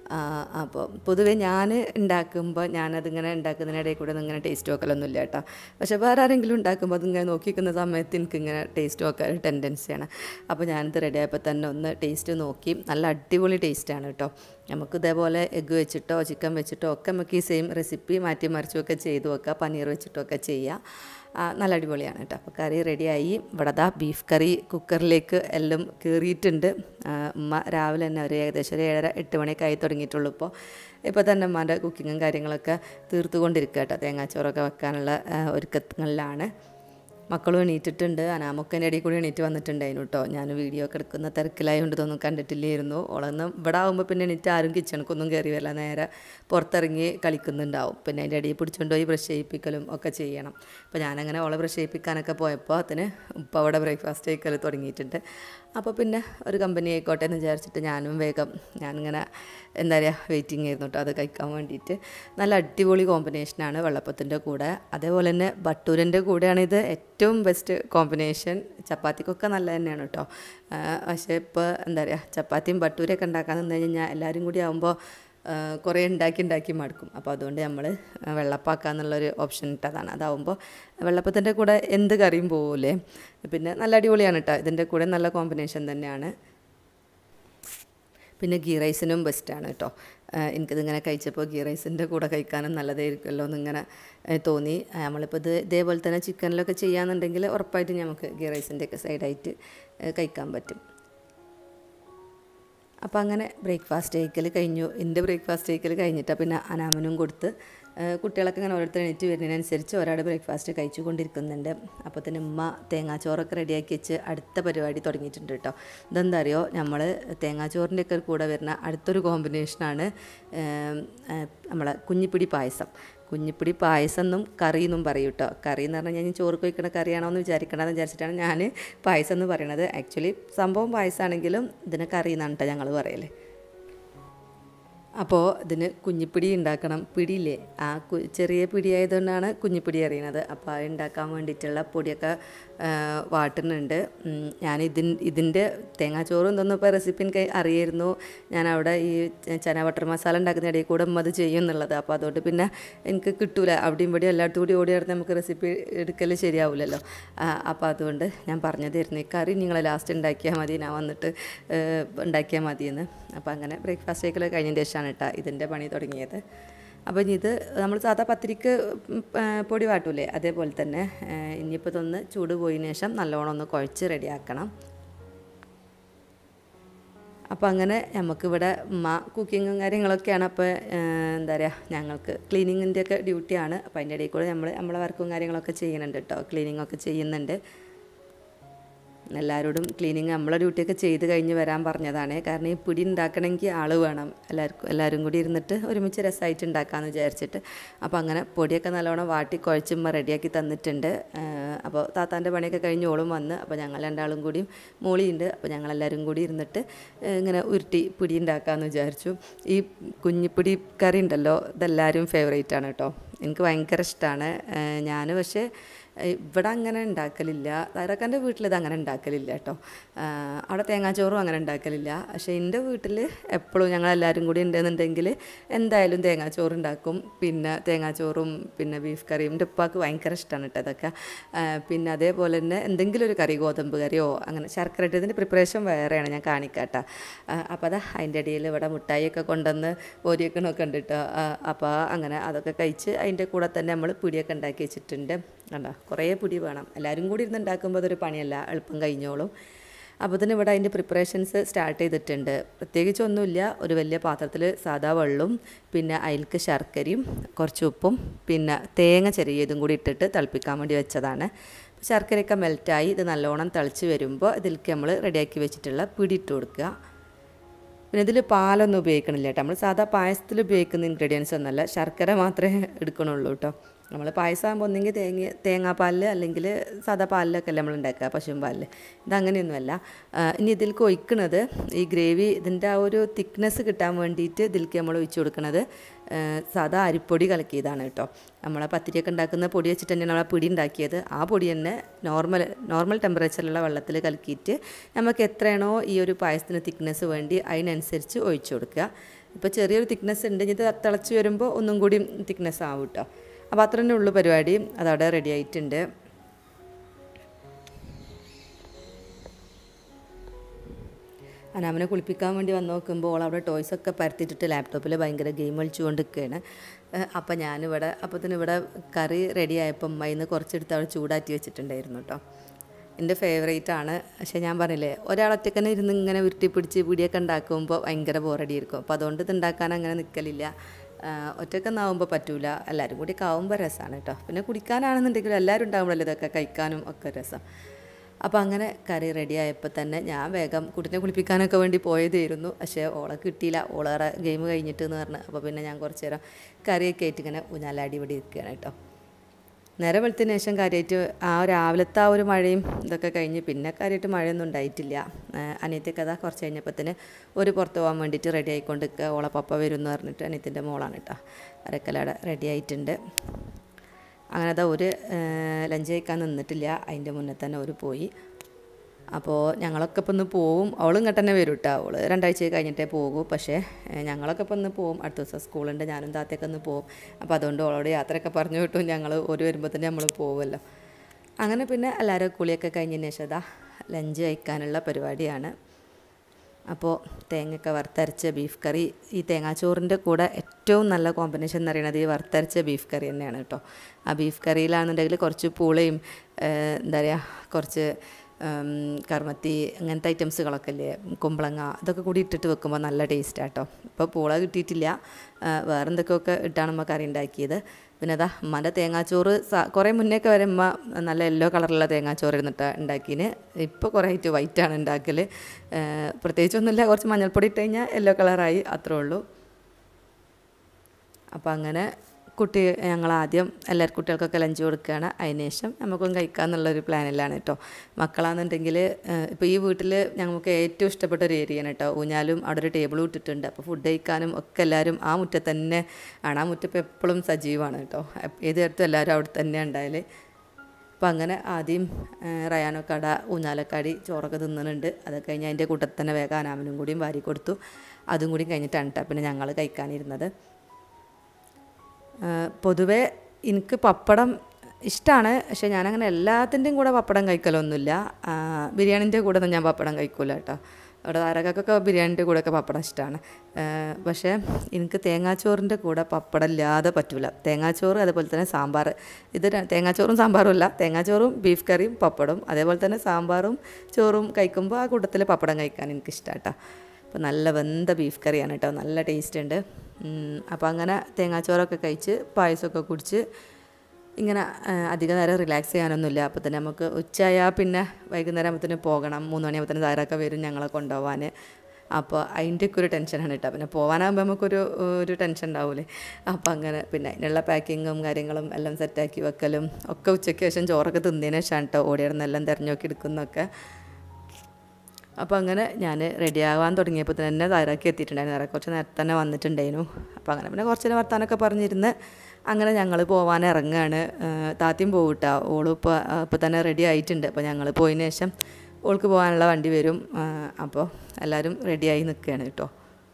അപ്പോൾ പൊതുവേ ഞാൻ ഉണ്ടാക്കുമ്പോൾ ഞാനതിങ്ങനെ ഉണ്ടാക്കുന്നതിനിടയിൽ കൂടെ ഒന്നും ഇങ്ങനെ ടേസ്റ്റ് നോക്കലൊന്നുമില്ല കേട്ടോ പക്ഷേ വേറെ ആരെങ്കിലും ഉണ്ടാക്കുമ്പോൾ അതിങ്ങനെ നോക്കിക്കുന്ന സമയത്ത് എനിക്കിങ്ങനെ ടേസ്റ്റ് നോക്കാൻ ഒരു ടെൻഡൻസിയാണ് അപ്പോൾ ഞാനിത് റെഡി ആയപ്പോൾ തന്നെ ഒന്ന് ടേസ്റ്റ് നോക്കി നല്ല അടിപൊളി ടേസ്റ്റാണ് കേട്ടോ നമുക്ക് ഇതേപോലെ എഗ്ഗ് വെച്ചിട്ടോ ചിക്കൻ വെച്ചിട്ടോ ഒക്കെ നമുക്ക് ഈ സെയിം റെസിപ്പി മാറ്റി മറിച്ചുമൊക്കെ ചെയ്ത് വെക്കുക പനീർ വെച്ചിട്ടൊക്കെ ചെയ്യാം ആ, നല്ല അടിപൊളിയാണ് കേട്ടോ അപ്പോൾ കറി റെഡിയായി ഇവിടെ ദാ ബീഫ് കറി കുക്കറിലേക്ക് എല്ലാം കയറിയിട്ടുണ്ട് ആ, ഉമ്മ രാവിലെ തന്നെ ഒരു ഏകദേശം ഒരു ഏഴര എട്ട് മണിയൊക്കെ ആയി തുടങ്ങിയിട്ടുള്ളൂ ഇപ്പോൾ ഇപ്പോൾ തന്നെ ഉമ്മാൻ്റെ കുക്കിങ്ങും കാര്യങ്ങളൊക്കെ തീർത്തുകൊണ്ടിരിക്കുക കേട്ടോ തേങ്ങാച്ചോറൊക്കെ വെക്കാനുള്ള ആ, ഒരുക്കങ്ങളിലാണ് മക്കളും എണീറ്റിട്ടുണ്ട് അനാമൊക്കെ ഇടയിൽ കൂടി എണീറ്റ് വന്നിട്ടുണ്ടായിരുന്നു കേട്ടോ ഞാൻ വീഡിയോ ഒക്കെ എടുക്കുന്ന തിരക്കിലായതുകൊണ്ട് ഇതൊന്നും കണ്ടിട്ടില്ലായിരുന്നു ഓളൊന്നും ഇവിടെ ആകുമ്പോൾ പിന്നെ എണീറ്റ് ആരും കിച്ചണിക്കൊന്നും കയറി വരില്ല നേരെ പുറത്തിറങ്ങി കളിക്കുന്നുണ്ടാവും പിന്നെ അതിൻ്റെ ഇടയിൽ പിടിച്ചുകൊണ്ട് പോയി ബ്രഷ് ചെയ്യിപ്പിക്കലും ഒക്കെ ചെയ്യണം അപ്പോൾ ഞാനങ്ങനെ ഓളെ ബ്രഷ് ചെയ്യിപ്പിക്കാനൊക്കെ പോയപ്പോൾ അതിന് ഉപ്പ അവിടെ ബ്രേക്ക്ഫാസ്റ്റ് കഴിക്കൽ തുടങ്ങിയിട്ടുണ്ട് അപ്പോൾ പിന്നെ ഒരു കമ്പനി ആയിക്കോട്ടെ എന്ന് വിചാരിച്ചിട്ട് ഞാനും വേഗം ഞാനിങ്ങനെ എന്താ പറയുക വെയിറ്റിംഗ് ആയിരുന്നു കേട്ടോ അത് കഴിക്കാൻ വേണ്ടിയിട്ട് നല്ല അടിപൊളി കോമ്പിനേഷനാണ് വെള്ളപ്പത്തിൻ്റെ കൂടെ അതേപോലെ തന്നെ ബട്ടൂരിൻ്റെ കൂടെയാണ് ഇത് ഏറ്റവും ബെസ്റ്റ് കോമ്പിനേഷൻ ചപ്പാത്തിക്കൊക്കെ നല്ല തന്നെയാണ് കേട്ടോ ആ, പക്ഷേ ഇപ്പോൾ എന്താ പറയുക ചപ്പാത്തിയും ബട്ടൂരൊക്കെ ഉണ്ടാക്കാൻ നിന്ന് കഴിഞ്ഞാൽ എല്ലാവരും കൂടി ആകുമ്പോൾ കുറേ ഉണ്ടാക്കി ഉണ്ടാക്കി മടുക്കും അപ്പോൾ അതുകൊണ്ട് നമ്മൾ വെള്ളപ്പാക്കാന്നുള്ളൊരു ഓപ്ഷൻ ഇട്ടതാണ് അതാവുമ്പോൾ വെള്ളപ്പത്തിൻ്റെ കൂടെ എന്ത് കറിയും പോകൂലേ പിന്നെ നല്ല അടിപൊളിയാണ് കേട്ടോ ഇതിൻ്റെ കൂടെ നല്ല കോമ്പിനേഷൻ തന്നെയാണ് പിന്നെ ഗീ റൈസിനും ബെസ്റ്റാണ് കേട്ടോ ആഹ് എനിക്കിതിങ്ങനെ കഴിച്ചപ്പോൾ ഗീ റൈസിൻ്റെ കൂടെ കഴിക്കാനും നല്ലതായിരിക്കുമല്ലോ എന്നിങ്ങനെ ആഹ് തോന്നി ആഹ് നമ്മളിപ്പോൾ ഇത് ഇതേപോലെ തന്നെ ചിക്കനിലൊക്കെ ചെയ്യാന്നുണ്ടെങ്കിൽ ഉറപ്പായിട്ടും നമുക്ക് ഗീ റൈസിൻ്റെ ഒക്കെ സൈഡായിട്ട് ആഹ് കഴിക്കാൻ പറ്റും അപ്പോൾ അങ്ങനെ ബ്രേക്ക്ഫാസ്റ്റ് കഴിക്കൽ കഴിഞ്ഞു എൻ്റെ ബ്രേക്ക്ഫാസ്റ്റ് കഴിക്കൽ കഴിഞ്ഞിട്ടാണ് പിന്നെ അനാമനും കൊടുത്ത് ആ, കുട്ടികളൊക്കെ ഇങ്ങനെ ഓരോരുത്തർ എണീറ്റ് വരുന്നതിനനുസരിച്ച് ഒരാൾ ബ്രേക്ക്ഫാസ്റ്റ് കഴിച്ചു കൊണ്ടിരിക്കുന്നുണ്ട് അപ്പോൾ തന്നെ ഉമ്മ തേങ്ങാച്ചോറൊക്കെ റെഡിയാക്കി വെച്ച് അടുത്ത പരിപാടി തുടങ്ങിയിട്ടുണ്ട് കേട്ടോ ഇതെന്താ അറിയോ നമ്മൾ തേങ്ങാച്ചോറിൻ്റെ ഒക്കെ കൂടെ വരുന്ന അടുത്തൊരു കോമ്പിനേഷനാണ് നമ്മളെ കുഞ്ഞിപ്പിടി പായസം കുഞ്ഞിപ്പിടി പായസം എന്നും കറി എന്നും പറയും കേട്ടോ കറി എന്ന് പറഞ്ഞു കഴിഞ്ഞാൽ ചോറ് കഴിക്കുന്ന കറിയാണോ എന്ന് വിചാരിക്കണമെന്ന് വിചാരിച്ചിട്ടാണ് ഞാൻ പായസം എന്ന് പറയണത് ആക്ച്വലി സംഭവം പായസമാണെങ്കിലും ഇതിന് കറി എന്നാണ് കേട്ടോ ഞങ്ങൾ പറയല് അപ്പോൾ ഇതിന് കുഞ്ഞിപ്പിടി ഉണ്ടാക്കണം പിടിയില്ലേ ആ കു ചെറിയ പിടി ആയതുകൊണ്ടാണ് കുഞ്ഞിപ്പിടി അറിയുന്നത് അപ്പോൾ അത് ഉണ്ടാക്കാൻ വേണ്ടിയിട്ടുള്ള പൊടിയൊക്കെ ആ, വാട്ടുന്നുണ്ട് ഉം, ഞാൻ ഇതിൻ ഇതിൻ്റെ തേങ്ങാച്ചോറും ഇതൊന്നും ഇപ്പോൾ റെസിപ്പി എനിക്ക് അറിയായിരുന്നു ഞാൻ അവിടെ ഈ ചന ബട്ടർ മസാല ഉണ്ടാക്കുന്ന ഇടയിൽ കൂടെ ഉമ്മ അത് ചെയ്യും എന്നുള്ളത് അപ്പോൾ അതുകൊണ്ട് പിന്നെ എനിക്ക് കിട്ടൂല അവിടെയും ഇവിടെയും എല്ലായിടത്തും കൂടി ഓടി നടന്ന് നമുക്ക് റെസിപ്പി എടുക്കൽ ശരിയാവില്ലല്ലോ അപ്പോൾ അതുകൊണ്ട് ഞാൻ പറഞ്ഞതായിരുന്നു ഈ കറി നിങ്ങൾ ലാസ്റ്റ് ഉണ്ടാക്കിയാൽ മതി ഞാൻ വന്നിട്ട് ഏഹ്, ഉണ്ടാക്കിയാൽ മതിയെന്ന് അപ്പോൾ അങ്ങനെ ബ്രേക്ക്ഫാസ്റ്റ് കഴിക്കൽ കഴിഞ്ഞതിന് ശേഷമാണ് കേട്ടോ ഇതിൻ്റെ പണി തുടങ്ങിയത് അപ്പോൾ ഇനി ഇത് നമ്മൾ സാധാ പത്തിരിക്ക് ഉം, ആ, പൊടി വാട്ടൂലേ അതേപോലെ തന്നെ ഏഹ്, ഇനിയിപ്പോൾ ഇതൊന്ന് ചൂട് പോയതിന് ശേഷം നല്ലോണം ഒന്ന് കുഴച്ച് റെഡിയാക്കണം അപ്പോൾ അങ്ങനെ നമുക്കിവിടെ ഉമ്മ കുക്കിങ്ങും കാര്യങ്ങളൊക്കെയാണ് അപ്പോൾ എന്താ പറയുക ഞങ്ങൾക്ക് ക്ലീനിങ്ങിൻ്റെ ഒക്കെ ഡ്യൂട്ടിയാണ് അപ്പോൾ അതിൻ്റെ ഇടയിൽ കൂടെ നമ്മൾ നമ്മളെ വർക്കും കാര്യങ്ങളൊക്കെ ചെയ്യുന്നുണ്ട് കേട്ടോ ക്ലീനിങ് ഒക്കെ ചെയ്യുന്നുണ്ട് എല്ലാവരോടും ക്ലീനിങ് നമ്മളെ ഡ്യൂട്ടിയൊക്കെ ചെയ്ത് കഴിഞ്ഞ് വരാൻ പറഞ്ഞതാണ് കാരണം ഈ പിടി ഉണ്ടാക്കണമെങ്കിൽ ആൾ വേണം എല്ലാവർക്കും എല്ലാവരും കൂടി ഇരുന്നിട്ട് ഒരുമിച്ച് രസമായിട്ട് ഉണ്ടാക്കാമെന്ന് വിചാരിച്ചിട്ട് അപ്പോൾ അങ്ങനെ പൊടിയൊക്കെ നല്ലോണം വാട്ടി കുഴച്ചുമ്മ റെഡിയാക്കി തന്നിട്ടുണ്ട് അപ്പോൾ താത്താൻ്റെ പണിയൊക്കെ കഴിഞ്ഞ് ഓളും വന്ന് അപ്പോൾ ഞങ്ങൾ രണ്ടാളും കൂടിയും മോളിയുണ്ട് അപ്പോൾ ഞങ്ങളെല്ലാവരും കൂടി ഇരുന്നിട്ട് ഏഹ്, ഇങ്ങനെ ഉരുട്ടി പിടി ഉണ്ടാക്കാമെന്ന് വിചാരിച്ചു ഈ കുഞ്ഞിപ്പിടി കറി ഉണ്ടല്ലോ ഇതെല്ലാവരും ഫേവറേറ്റ് ആണ് കേട്ടോ എനിക്ക് ഭയങ്കര ഇഷ്ടമാണ് ഞാൻ പക്ഷേ ഇവിടെ അങ്ങനെ ഉണ്ടാക്കലില്ല തൈറക്കാൻ്റെ വീട്ടിൽ ഇത് അങ്ങനെ ഉണ്ടാക്കലില്ല കേട്ടോ അവിടെ തേങ്ങാച്ചോറും അങ്ങനെ ഉണ്ടാക്കലില്ല പക്ഷേ എൻ്റെ വീട്ടിൽ എപ്പോഴും ഞങ്ങൾ എല്ലാവരും കൂടി ഉണ്ടെന്നുണ്ടെങ്കിൽ എന്തായാലും തേങ്ങാച്ചോറ് ഉണ്ടാക്കും പിന്നെ തേങ്ങാച്ചോറും പിന്നെ ബീഫ് കറിയും എൻ്റെ ഉപ്പാക്ക് ഭയങ്കര ഇഷ്ടമാണ് കേട്ടോ ഇതൊക്കെ ആ, പിന്നെ അതേപോലെ തന്നെ എന്തെങ്കിലും ഒരു കറി ഗോതമ്പ് കറിയോ അങ്ങനെ ശർക്കര ഇട്ടതിൻ്റെ പ്രിപ്പറേഷൻ വേറെയാണ് ഞാൻ കാണിക്കാട്ടോ അപ്പോൾ അതാ അതിൻ്റെ ഇടയിൽ ഇവിടെ മുട്ടായിയൊക്കെ കൊണ്ടുവന്ന് ഓരിയൊക്കെ ഉണ്ട് കേട്ടോ അപ്പോൾ അങ്ങനെ അതൊക്കെ കഴിച്ച് അതിൻ്റെ കൂടെ തന്നെ നമ്മൾ പിടിയൊക്കെ ഉണ്ടാക്കി വെച്ചിട്ടുണ്ട് കണ്ടോ കുറേ പിടി വേണം എല്ലാവരും കൂടി ഇരുന്ന് ഉണ്ടാക്കുമ്പോൾ അതൊരു പണിയല്ല എളുപ്പം കഴിഞ്ഞോളും അപ്പോൾ തന്നെ ഇവിടെ അതിൻ്റെ പ്രിപ്പറേഷൻസ് സ്റ്റാർട്ട് ചെയ്തിട്ടുണ്ട് പ്രത്യേകിച്ച് ഒന്നുമില്ല ഒരു വലിയ പാത്രത്തിൽ സാദാ വെള്ളവും പിന്നെ അതിൽക്ക് ശർക്കരയും കുറച്ച് ഉപ്പും പിന്നെ തേങ്ങ ചെറിയതും കൂടി ഇട്ടിട്ട് തിളപ്പിക്കാൻ വേണ്ടി വെച്ചതാണ് ശർക്കരയൊക്കെ മെൽറ്റായി ഇത് നല്ലോണം തിളച്ച് വരുമ്പോൾ ഇതിലേക്ക് നമ്മൾ റെഡിയാക്കി വെച്ചിട്ടുള്ള പിടി ഇട്ട് കൊടുക്കുക പിന്നെ ഇതിൽ പാലൊന്നും ഉപയോഗിക്കണില്ല കേട്ടോ നമ്മൾ സാധാ പായസത്തിൽ ഉപയോഗിക്കുന്ന ഇൻഗ്രീഡിയൻസ് ഒന്നല്ല ശർക്കര മാത്രമേ എടുക്കണുള്ളൂ കേട്ടോ നമ്മൾ പായസം ആകുമ്പോൾ ഒന്നെങ്കിൽ തേങ്ങ തേങ്ങാപ്പാലിൽ അല്ലെങ്കിൽ സാധാ പാലിലൊക്കെ അല്ലേ നമ്മൾ ഉണ്ടാക്കുക പശുവും പാലിൽ ഇതങ്ങനെയൊന്നുമല്ല ആ, ഇനി ഇതിലേക്ക് ഒഴിക്കണത് ഈ ഗ്രേവി ഇതിൻ്റെ ആ ഒരു തിക്നെസ് കിട്ടാൻ വേണ്ടിയിട്ട് ഇതിലേക്ക് നമ്മൾ ഒഴിച്ചു കൊടുക്കുന്നത് ആ, സാധാ അരിപ്പൊടി കലക്കിയതാണ് കേട്ടോ നമ്മളെ പത്തിരിയൊക്കെ ഉണ്ടാക്കുന്ന പൊടി വെച്ചിട്ട് തന്നെയാണ് നമ്മളെ പിടി ഉണ്ടാക്കിയത് ആ പൊടി തന്നെ നോർമൽ നോർമൽ ടെമ്പറേച്ചറിലുള്ള വെള്ളത്തിൽ കലക്കിയിട്ട് നമുക്ക് എത്രയാണോ ഈ ഒരു പായസത്തിന് തിക്നെസ് വേണ്ടി അതിനനുസരിച്ച് ഒഴിച്ചു കൊടുക്കുക ഇപ്പോൾ ചെറിയൊരു തിക്നെസ് ഉണ്ട് ഇനി ഇത് തിളച്ച് വരുമ്പോൾ ഒന്നും കൂടി തിക്നെസ് ആവും കേട്ടോ അപ്പോൾ അത്ര തന്നെ ഉള്ളൂ പരിപാടി അതവിടെ റെഡി ആയിട്ടുണ്ട് അനാമനെ കുളിപ്പിക്കാൻ വേണ്ടി വന്ന് നോക്കുമ്പോൾ ഓൾ അവിടെ ടോയ്സൊക്കെ പരത്തിയിട്ടിട്ട് ലാപ്ടോപ്പിൽ ഭയങ്കര ഗെയിം കളിച്ചുകൊണ്ട് നിൽക്കുകയാണ് അപ്പം ഞാനിവിടെ അപ്പത്തിന് ഇവിടെ കറി റെഡി ആയപ്പം അമ്മയിന്ന് കുറച്ചെടുത്ത് അവിടെ ചൂടാറ്റി വെച്ചിട്ടുണ്ടായിരുന്നു കേട്ടോ എൻ്റെ ഫേവറേറ്റ് ആണ് പക്ഷേ ഞാൻ പറഞ്ഞില്ലേ ഒരാളൊറ്റക്കനെ ഇരുന്ന് ഇങ്ങനെ ഉരുട്ടി പിടിച്ച് പിടിയൊക്കെ ഉണ്ടാക്കുമ്പോൾ ഭയങ്കര ബോറടിയായിരിക്കും അപ്പോൾ അതുകൊണ്ട് ഇത് ഉണ്ടാക്കാൻ അങ്ങനെ നിൽക്കലില്ല ഒറ്റക്കൊന്നാവുമ്പോൾ പറ്റൂല എല്ലാവരും കൂടി ആവുമ്പോൾ രസമാണ് കേട്ടോ പിന്നെ കുടിക്കാനാണെന്നുണ്ടെങ്കിലും എല്ലാവരും ഉണ്ടാകുമ്പോഴല്ലേ ഇതൊക്കെ കഴിക്കാനും ഒക്കെ രസം അപ്പോൾ അങ്ങനെ കറി റെഡി ആയപ്പോൾ തന്നെ ഞാൻ വേഗം കുട്ടിനെ കുളിപ്പിക്കാനൊക്കെ വേണ്ടി പോയതായിരുന്നു പക്ഷേ ഓളെ കിട്ടിയില്ല ഓളേറെ ഗെയിം കഴിഞ്ഞിട്ട് എന്ന് പറഞ്ഞു അപ്പോൾ പിന്നെ ഞാൻ കുറച്ച് നേരം കറിയൊക്കെ ആയിട്ട് ഇങ്ങനെ ഊഞ്ഞാലാടി ഇവിടെ ഇരിക്കുകയാണ് കേട്ടോ നേരെ വെളുത്തതിന് ശേഷം കാര്യമായിട്ട് ആ രാവിലത്തെ ആ ഒരു മഴയും ഇതൊക്കെ കഴിഞ്ഞ് പിന്നെ കാര്യമായിട്ട് മഴയൊന്നും ഉണ്ടായിട്ടില്ല അനിയത്തിയൊക്കെ അതാ കുറച്ച് കഴിഞ്ഞപ്പോഴത്തേന് ഒരു പുറത്ത് പോകാൻ വേണ്ടിയിട്ട് റെഡി ആയിക്കൊണ്ട് നിൽക്കുക ഓളെ പപ്പ വരും എന്ന് പറഞ്ഞിട്ട് അനിയത്തിൻ്റെ മോളാണ് കേട്ടോ അരക്കലയുടെ റെഡി ആയിട്ടുണ്ട് അങ്ങനെ അതാ ഒരു ലഞ്ച് കഴിക്കാൻ നിന്നിട്ടില്ല അതിൻ്റെ മുന്നേ തന്നെ ഒരു പോയി അപ്പോൾ ഞങ്ങളൊക്കെ ഇപ്പം ഒന്ന് പോവും അവളും ഇങ്ങോട്ട് തന്നെ വരും കേട്ടോ അവൾ രണ്ടാഴ്ച കഴിഞ്ഞിട്ടേ പോകൂ പക്ഷേ ഞങ്ങളൊക്കെ ഇപ്പം ഒന്ന് പോവും അടുത്ത ദിവസം സ്കൂളുണ്ട് ഞാനും താത്തയൊക്കെ ഒന്ന് പോവും അപ്പോൾ അതുകൊണ്ട് അവളോട് യാത്രയൊക്കെ പറഞ്ഞു വിട്ടു ഞങ്ങൾ ഒരു വരുമ്പോൾ തന്നെ നമ്മൾ പോവുമല്ലോ അങ്ങനെ പിന്നെ എല്ലാവരും കുളിയൊക്കെ കഴിഞ്ഞതിന് ശേഷം അതാ ലഞ്ച് കഴിക്കാനുള്ള പരിപാടിയാണ് അപ്പോൾ തേങ്ങയൊക്കെ വറുത്തരച്ച ബീഫ് കറി ഈ തേങ്ങാച്ചോറിൻ്റെ കൂടെ ഏറ്റവും നല്ല കോമ്പിനേഷൻ എന്ന് പറയുന്നത് ഈ വറുത്തരച്ച ബീഫ് കറി തന്നെയാണ് കേട്ടോ ആ ബീഫ് കറിയിലാണെന്നുണ്ടെങ്കിൽ കുറച്ച് പൂളയും എന്താ പറയുക കുറച്ച് കർമ്മത്തി അങ്ങനത്തെ ഐറ്റംസുകളൊക്കെ ഇല്ലേ കുമ്പളങ്ങ ഇതൊക്കെ കൂടി ഇട്ടിട്ട് വെക്കുമ്പോൾ നല്ല ടേസ്റ്റാണ് കേട്ടോ ഇപ്പോൾ പൂള കിട്ടിയിട്ടില്ല വേറെ എന്തൊക്കെയൊക്കെ ഇട്ടാണ് നമ്മൾ കറി ഉണ്ടാക്കിയത് പിന്നെ അതാ ഉമ്മാൻ്റെ തേങ്ങാച്ചോറ് കുറേ മുന്നേയൊക്കെ വരെ ഉമ്മ നല്ല യെല്ലോ കളറുള്ള തേങ്ങാച്ചോറ് ഇരുന്നിട്ട് ഉണ്ടാക്കിന് ഇപ്പോൾ കുറേ ആയിട്ട് വൈറ്റാണ് ഉണ്ടാക്കൽ പ്രത്യേകിച്ചൊന്നുമില്ല കുറച്ച് മഞ്ഞൾപ്പൊടി ഇട്ട് കഴിഞ്ഞാൽ യെല്ലോ കളറായി അത്രേ ഉള്ളൂ അപ്പോൾ അങ്ങനെ കുട്ടി ഞങ്ങൾ ആദ്യം എല്ലാവരും കുട്ടികൾക്കൊക്കെ ലഞ്ച് കൊടുക്കുകയാണ് അതിന് ശേഷം നമുക്കും കഴിക്കാമെന്നുള്ളൊരു പ്ലാനിലാണ് കേട്ടോ മക്കളാണെന്നുണ്ടെങ്കിൽ ഇപ്പോൾ ഈ വീട്ടിൽ ഞങ്ങൾക്ക് ഏറ്റവും ഇഷ്ടപ്പെട്ട ഒരു ഏരിയയാണ് കേട്ടോ ഊഞ്ഞാലും അവിടെ ഒരു ടേബിളും ഇട്ടിട്ടുണ്ട് അപ്പോൾ ഫുഡ് കഴിക്കാനും ഒക്കെ എല്ലാവരും ആ മുറ്റത്ത് തന്നെ ആണ് ആ മുറ്റത്ത് എപ്പോഴും സജീവമാണ് കേട്ടോ ഏത് നേരത്തും എല്ലാവരും അവിടെ തന്നെ ഉണ്ടായാൽ അപ്പോൾ അങ്ങനെ ആദ്യം റയാനൊക്കട ഊഞ്ഞാലക്കാടി ചോറൊക്കെ തിന്നുന്നുണ്ട് അത് കഴിഞ്ഞ് അതിൻ്റെ കൂട്ടത്തിൽ തന്നെ വേഗം അനാമനും കൂടിയും വാരി കൊടുത്തു അതും കൂടി കഴിഞ്ഞിട്ടാണ് കേട്ടോ പിന്നെ ഞങ്ങൾ കഴിക്കാനിരുന്നത് പൊതുവേ എനിക്ക് പപ്പടം ഇഷ്ടമാണ് പക്ഷേ ഞാനങ്ങനെ എല്ലാത്തിൻ്റെയും കൂടെ പപ്പടം കഴിക്കലൊന്നുമില്ല ബിരിയാണിൻ്റെ കൂടെ ഒന്നും ഞാൻ പപ്പടം കഴിക്കൂല കേട്ടോ അവിടെ ആരക്കൊക്കെ ബിരിയാണിൻ്റെ കൂടെയൊക്കെ പപ്പടം ഇഷ്ടമാണ് പക്ഷേ എനിക്ക് തേങ്ങാച്ചോറിൻ്റെ കൂടെ പപ്പടം ഇല്ലാതെ പറ്റില്ല തേങ്ങാച്ചോറ് അതേപോലെ തന്നെ സാമ്പാർ ഇത് തേങ്ങാച്ചോറും സാമ്പാറും അല്ല തേങ്ങാച്ചോറും ബീഫ് കറിയും പപ്പടവും അതേപോലെ തന്നെ സാമ്പാറും ചോറും കഴിക്കുമ്പോൾ ആ കൂട്ടത്തിൽ പപ്പടം കഴിക്കാൻ എനിക്ക് ഇഷ്ടമാണ് കേട്ടോ അപ്പോൾ നല്ല വെന്ത ബീഫ് കറിയാണ് കേട്ടോ നല്ല ടേസ്റ്റ് ഉണ്ട് അപ്പോൾ അങ്ങനെ തേങ്ങാച്ചോറൊക്കെ കഴിച്ച് പായസമൊക്കെ കുടിച്ച് ഇങ്ങനെ അധിക നേരം റിലാക്സ് ചെയ്യാനൊന്നുമില്ല അപ്പോൾ തന്നെ നമുക്ക് ഉച്ചയായാൽ പിന്നെ വൈകുന്നേരം ആകുമ്പോഴത്തേന് പോകണം മൂന്ന് മണിയാകുമ്പോഴത്തേന് ധാരൊക്കെ വരും ഞങ്ങളെ കൊണ്ടുപോകാൻ അപ്പോൾ അതിൻ്റെയൊക്കെ ഒരു ടെൻഷനാണ് കേട്ടോ പിന്നെ പോകാനാകുമ്പോൾ നമുക്കൊരു ഒരു ടെൻഷൻ ഉണ്ടാവില്ലേ അപ്പോൾ അങ്ങനെ പിന്നെ അതിനുള്ള പാക്കിങ്ങും കാര്യങ്ങളും എല്ലാം സെറ്റാക്കി വെക്കലും ഒക്കെ ഉച്ചയ്ക്ക് ശേഷം ചോറൊക്കെ തിന്നതിന് ശേഷമാണ് കേട്ടോ ഓടിയിടുന്നെല്ലാം തിരഞ്ഞു നോക്കി എടുക്കുന്നൊക്കെ അപ്പോൾ അങ്ങനെ ഞാൻ റെഡി ആവാൻ തുടങ്ങിയപ്പോൾ തന്നെ തയ്യാറാക്കി എത്തിയിട്ടുണ്ടായിരുന്നു നേരെ കുറച്ച് നേരത്തെ തന്നെ വന്നിട്ടുണ്ടായിരുന്നു അപ്പോൾ അങ്ങനെ പിന്നെ കുറച്ച് നേരം വർത്താനൊക്കെ പറഞ്ഞിരുന്ന് അങ്ങനെ ഞങ്ങൾ പോകാൻ ഇറങ്ങുകയാണ് താത്തിയും പോകും കേട്ടോ ഓളും ഇപ്പോൾ ഇപ്പോൾ തന്നെ റെഡി ആയിട്ടുണ്ട് അപ്പോൾ ഞങ്ങൾ പോയതിന് ശേഷം ഓൾക്ക് പോകാനുള്ള വണ്ടി വരും അപ്പോൾ എല്ലാവരും റെഡിയായി നിൽക്കുകയാണ് കേട്ടോ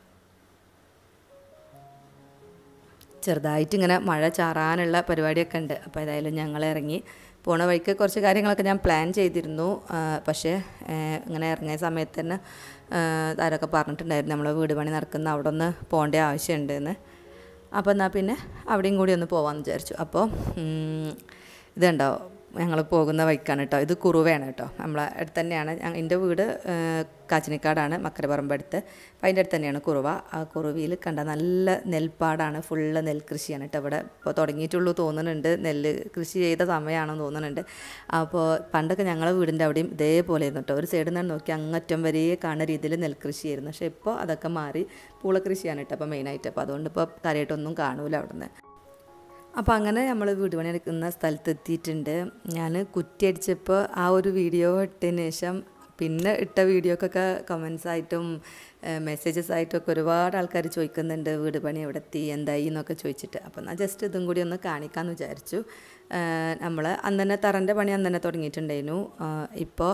ചെറുതായിട്ട് ഇങ്ങനെ മഴ ചാറാനുള്ള പരിപാടിയൊക്കെ ഉണ്ട് അപ്പോൾ ഏതായാലും ഞങ്ങൾ ഇറങ്ങി പോണ വഴിക്ക് കുറച്ച് കാര്യങ്ങളൊക്കെ ഞാൻ പ്ലാൻ ചെയ്തിരുന്നു പക്ഷേ ഇങ്ങനെ ഇറങ്ങിയ സമയത്ത് തന്നെ ആരൊക്കെ പറഞ്ഞിട്ടുണ്ടായിരുന്നു നമ്മൾ വീട് പണി നടക്കുന്ന അവിടെ ഒന്ന് പോകേണ്ട ആവശ്യമുണ്ടെന്ന് അപ്പോൾ എന്നാൽ പിന്നെ അവിടെയും കൂടി ഒന്ന് പോകാമെന്ന് വിചാരിച്ചു അപ്പോൾ ഇതുണ്ടോ ഞങ്ങൾ പോകുന്ന വഴിക്കാണ് കേട്ടോ ഇത് കുറുവയാണ് കേട്ടോ നമ്മളെ അടുത്ത് തന്നെയാണ് എൻ്റെ വീട് കാച്ചിനിക്കാടാണ് മക്കരപ്പറമ്പ് അടുത്ത് അപ്പോൾ അതിൻ്റെ അടുത്ത് തന്നെയാണ് കുറുവ ആ കുറുവിയിൽ കണ്ട നല്ല നെൽപ്പാടാണ് ഫുള്ള് നെൽകൃഷിയാണ് കേട്ടോ ഇവിടെ ഇപ്പോൾ തുടങ്ങിയിട്ടുള്ളൂ തോന്നുന്നുണ്ട് നെല്ല് കൃഷി ചെയ്ത സമയമാണെന്ന് തോന്നുന്നുണ്ട് അപ്പോൾ പണ്ടൊക്കെ ഞങ്ങളെ വീടിൻ്റെ അവിടെയും ഇതേപോലെ ആയിരുന്നു കേട്ടോ ഒരു സൈഡിൽ നിന്ന് നോക്കി അങ്ങറ്റം വരെ കാണുന്ന രീതിയിൽ നെൽകൃഷിയായിരുന്നു പക്ഷേ ഇപ്പോൾ അതൊക്കെ മാറി പൂളകൃഷിയാണ് കേട്ടോ അപ്പോൾ മെയിനായിട്ട് അപ്പോൾ അതുകൊണ്ട് ഇപ്പോൾ കാര്യമായിട്ടൊന്നും കാണൂല അവിടെ നിന്ന് അപ്പോൾ അങ്ങനെ നമ്മൾ വീട് പണി എടുക്കുന്ന സ്ഥലത്ത് എത്തിയിട്ടുണ്ട് ഞാൻ കുറ്റി അടിച്ചപ്പോൾ ആ ഒരു വീഡിയോ ഇട്ടതിന് ശേഷം പിന്നെ ഇട്ട വീഡിയോക്കൊക്കെ കമൻസ് ആയിട്ടും മെസ്സേജസ് ആയിട്ടും ഒക്കെ ഒരുപാട് ആൾക്കാർ ചോദിക്കുന്നുണ്ട് വീട് പണി എവിടെ എത്തി എന്തായി എന്നൊക്കെ ചോദിച്ചിട്ട് അപ്പോൾ എന്നാൽ ജസ്റ്റ് ഇതും കൂടി ഒന്ന് കാണിക്കാമെന്ന് വിചാരിച്ചു നമ്മൾ അന്ന് തന്നെ തറൻ്റെ പണി അന്ന് തന്നെ തുടങ്ങിയിട്ടുണ്ടായിരുന്നു ഇപ്പോൾ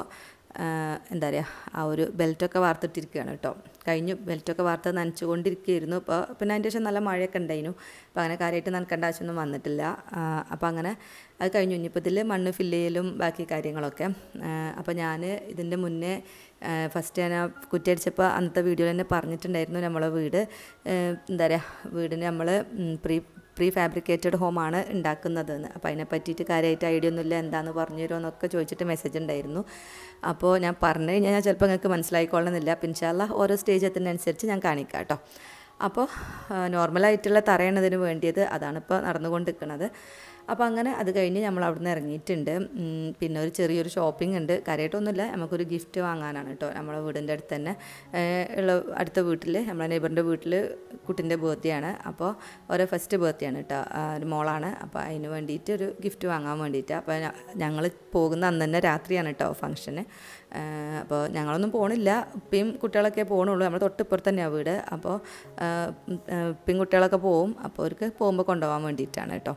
എന്താ പറയുക ആ ഒരു ബെൽറ്റൊക്കെ വാർത്തിട്ടിരിക്കുകയാണ് കേട്ടോ കഴിഞ്ഞു ബെൽറ്റൊക്കെ വാർത്ത് നനച്ചുകൊണ്ടിരിക്കുകയായിരുന്നു അപ്പോൾ പിന്നെ അതിൻ്റെ ശേഷം നല്ല മഴയൊക്കെ ഉണ്ടായിരുന്നു അപ്പോൾ അങ്ങനെ കാര്യമായിട്ട് നനക്കേണ്ട ആവശ്യമൊന്നും വന്നിട്ടില്ല അപ്പോൾ അങ്ങനെ അത് കഴിഞ്ഞു ഇനിയിപ്പോൾ ഇതിൽ മണ്ണ് ഫില്ല് ചെയ്യലും ബാക്കി കാര്യങ്ങളൊക്കെ അപ്പോൾ ഞാൻ ഇതിൻ്റെ മുന്നേ ഫസ്റ്റ് ഞാൻ ആ കുറ്റിയടിച്ചപ്പോൾ അന്നത്തെ വീഡിയോയിൽ തന്നെ പറഞ്ഞിട്ടുണ്ടായിരുന്നു നമ്മളെ വീട് എന്താ പറയുക വീടിന് നമ്മൾ പ്രീ പ്രീ ഫാബ്രിക്കേറ്റഡ് ഹോമാണ് ഉണ്ടാക്കുന്നതെന്ന് അപ്പോൾ അതിനെ പറ്റിയിട്ട് കാര്യമായിട്ട് ഐഡിയ ഒന്നുമില്ല എന്താണെന്ന് പറഞ്ഞു തരുമോ എന്നൊക്കെ ചോദിച്ചിട്ട് മെസ്സേജ് ഉണ്ടായിരുന്നു അപ്പോൾ ഞാൻ പറഞ്ഞു കഴിഞ്ഞാൽ ഞാൻ ചിലപ്പോൾ നിങ്ങൾക്ക് മനസ്സിലായിക്കൊള്ളുന്നില്ല പിൻഷാല്ല ഓരോ സ്റ്റേജ് എത്തുന്നതനുസരിച്ച് ഞാൻ കാണിക്കാം കേട്ടോ അപ്പോൾ നോർമലായിട്ടുള്ള തറയണതിന് വേണ്ടിയത് അതാണിപ്പോൾ നടന്നുകൊണ്ടിരിക്കുന്നത് അപ്പോൾ അങ്ങനെ അത് കഴിഞ്ഞ് നമ്മൾ അവിടെ നിന്ന് ഇറങ്ങിയിട്ടുണ്ട് പിന്നെ ഒരു ചെറിയൊരു ഷോപ്പിംഗ് ഉണ്ട് കാര്യമായിട്ടൊന്നുമില്ല നമുക്കൊരു ഗിഫ്റ്റ് വാങ്ങാനാണ് കേട്ടോ നമ്മളെ വീടിൻ്റെ അടുത്ത് തന്നെ ഉള്ള അടുത്ത വീട്ടിൽ നമ്മളെ നെയ്ബറിൻ്റെ വീട്ടിൽ കുട്ടിൻ്റെ ബർത്ത്ഡേ ആണ് അപ്പോൾ ഓരോ ഫസ്റ്റ് ബർത്ത്ഡേ ആണ് കേട്ടോ ഒരു മോളാണ് അപ്പോൾ അതിന് വേണ്ടിയിട്ട് ഒരു ഗിഫ്റ്റ് വാങ്ങാൻ വേണ്ടിയിട്ട് അപ്പോൾ ഞങ്ങൾ പോകുന്ന അന്ന് തന്നെ രാത്രിയാണ് കേട്ടോ ഫംഗ്ഷന് അപ്പോൾ ഞങ്ങളൊന്നും പോണില്ല ഉപ്പയും കുട്ടികളൊക്കെ പോകണുള്ളൂ നമ്മൾ തൊട്ടിപ്പുറത്ത് തന്നെയാണ് വീട് അപ്പോൾ ഉപ്പയും കുട്ടികളൊക്കെ പോവും അപ്പോൾ അവർക്ക് പോകുമ്പോൾ കൊണ്ടുപോകാൻ വേണ്ടിയിട്ടാണ് കേട്ടോ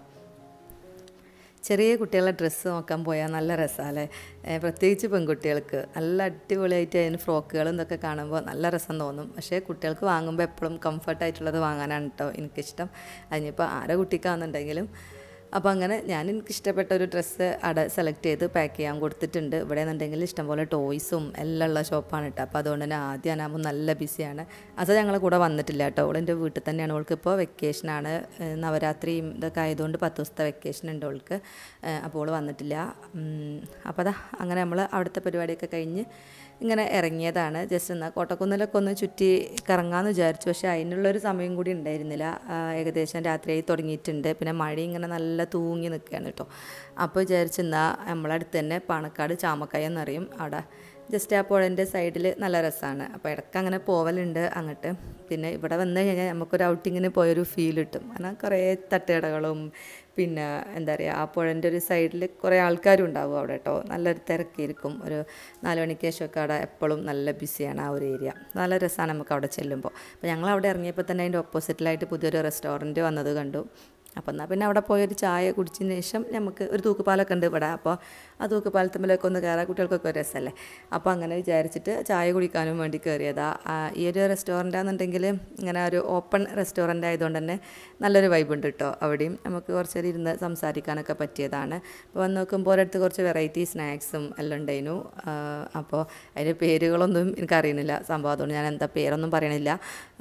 ചെറിയ കുട്ടികളുടെ ഡ്രസ്സ് നോക്കാൻ പോയാൽ നല്ല രസമല്ലേ പ്രത്യേകിച്ച് പെൺകുട്ടികൾക്ക് നല്ല അടിപൊളിയായിട്ട് അതിന് ഫ്രോക്കുകളും ഇതൊക്കെ കാണുമ്പോൾ നല്ല രസം തോന്നും പക്ഷേ കുട്ടികൾക്ക് വാങ്ങുമ്പോൾ എപ്പോഴും കംഫർട്ടായിട്ടുള്ളത് വാങ്ങാനാണ് കേട്ടോ എനിക്കിഷ്ടം അതിനിപ്പോൾ ആരെ കുട്ടിക്കാണെന്നുണ്ടെങ്കിലും അപ്പോൾ അങ്ങനെ ഞാൻ എനിക്ക് ഇഷ്ടപ്പെട്ട ഒരു ഡ്രസ്സ് അവിടെ സെലക്ട് ചെയ്ത് പാക്ക് ചെയ്യാൻ കൊടുത്തിട്ടുണ്ട് ഇവിടെ എന്നുണ്ടെങ്കിൽ ഇഷ്ടംപോലെ ടോയ്സും എല്ലാം ഉള്ള ഷോപ്പാണ് കേട്ടോ അപ്പോൾ അതുകൊണ്ട് തന്നെ ആദ്യം അനാകുമ്പോൾ നല്ല ബിസിയാണ് അത് ഞങ്ങളെ കൂടെ വന്നിട്ടില്ല കേട്ടോ അവൾ എൻ്റെ വീട്ടിൽ തന്നെയാണ് അവൾക്ക് ഇപ്പോൾ വെക്കേഷനാണ് നവരാത്രിയും ഇതൊക്കെ ആയതുകൊണ്ട് പത്ത് ദിവസത്തെ വെക്കേഷൻ ഉണ്ട് അവൾക്ക് അപ്പോൾ അവൾ വന്നിട്ടില്ല അപ്പോൾ അതാ അങ്ങനെ നമ്മൾ അവിടുത്തെ പരിപാടിയൊക്കെ കഴിഞ്ഞ് ഇങ്ങനെ ഇറങ്ങിയതാണ് ജസ്റ്റ് എന്നാൽ കോട്ടക്കുന്നിലൊക്കെ ഒന്ന് ചുറ്റി കറങ്ങാമെന്ന് വിചാരിച്ചു പക്ഷേ അതിനുള്ളൊരു സമയം കൂടി ഉണ്ടായിരുന്നില്ല ഏകദേശം രാത്രിയായി തുടങ്ങിയിട്ടുണ്ട് പിന്നെ മഴ ഇങ്ങനെ നല്ല തൂങ്ങി നിൽക്കുകയാണ് കേട്ടോ അപ്പോൾ വിചാരിച്ചെന്നാൽ നമ്മളെ അടുത്ത് തന്നെ പാണക്കാട് ചാമക്കായ എന്നറിയും അവിടെ ജസ്റ്റ് ആ പുഴൻ്റെ സൈഡിൽ നല്ല രസമാണ് അപ്പോൾ ഇടയ്ക്ക് അങ്ങനെ പോവലുണ്ട് അങ്ങോട്ട് പിന്നെ ഇവിടെ വന്നു കഴിഞ്ഞാൽ നമുക്കൊരു ഔട്ടിങ്ങിന് പോയൊരു ഫീൽ കിട്ടും കാരണം കുറേ തട്ടുകടകളും പിന്നെ എന്താ പറയുക ആ പുഴൻ്റെ ഒരു സൈഡിൽ കുറേ ആൾക്കാരും ഉണ്ടാവും അവിടെ കേട്ടോ നല്ലൊരു തിരക്കിയിരിക്കും ഒരു നാല് മണിക്ക് ശേഷമൊക്കെ അവിടെ എപ്പോഴും നല്ല ബിസിയാണ് ആ ഒരു ഏരിയ നല്ല രസമാണ് നമുക്ക് അവിടെ ചെല്ലുമ്പോൾ അപ്പോൾ ഞങ്ങൾ അവിടെ ഇറങ്ങിയപ്പോൾ തന്നെ അതിൻ്റെ ഓപ്പോസിറ്റിലായിട്ട് പുതിയൊരു റെസ്റ്റോറൻറ്റ് വന്നത് കണ്ടു അപ്പോൾ എന്നാൽ പിന്നെ അവിടെ പോയൊരു ചായ കുടിച്ചതിന് ശേഷം നമുക്ക് ഒരു തൂക്കുപാലൊക്കെ ഉണ്ട് ഇവിടെ അപ്പോൾ ആ തൂക്കുപാലത്തുമ്പിലൊക്കെ ഒന്ന് കയറാൻ കുട്ടികൾക്കൊക്കെ ഒരു രസമല്ലേ അപ്പോൾ അങ്ങനെ വിചാരിച്ചിട്ട് ചായ കുടിക്കാനും വേണ്ടി കയറിയതാ ഈ ഒരു റെസ്റ്റോറൻ്റാണെന്നുണ്ടെങ്കിൽ ഇങ്ങനെ ഒരു ഓപ്പൺ റെസ്റ്റോറൻ്റ് ആയതുകൊണ്ട് തന്നെ നല്ലൊരു വൈബ് ഉണ്ട് കേട്ടോ അവിടെയും നമുക്ക് കുറച്ച് നേരം ഇരുന്ന് സംസാരിക്കാനൊക്കെ പറ്റിയതാണ് അപ്പോൾ വന്ന് നോക്കുമ്പോൾ ഒരിടത്ത് കുറച്ച് വെറൈറ്റി സ്നാക്സും എല്ലാം ഉണ്ടായിരുന്നു അപ്പോൾ അതിൻ്റെ പേരുകളൊന്നും എനിക്കറിയുന്നില്ല സംഭവം അതുകൊണ്ട് ഞാൻ എന്താ പേരൊന്നും പറയണില്ല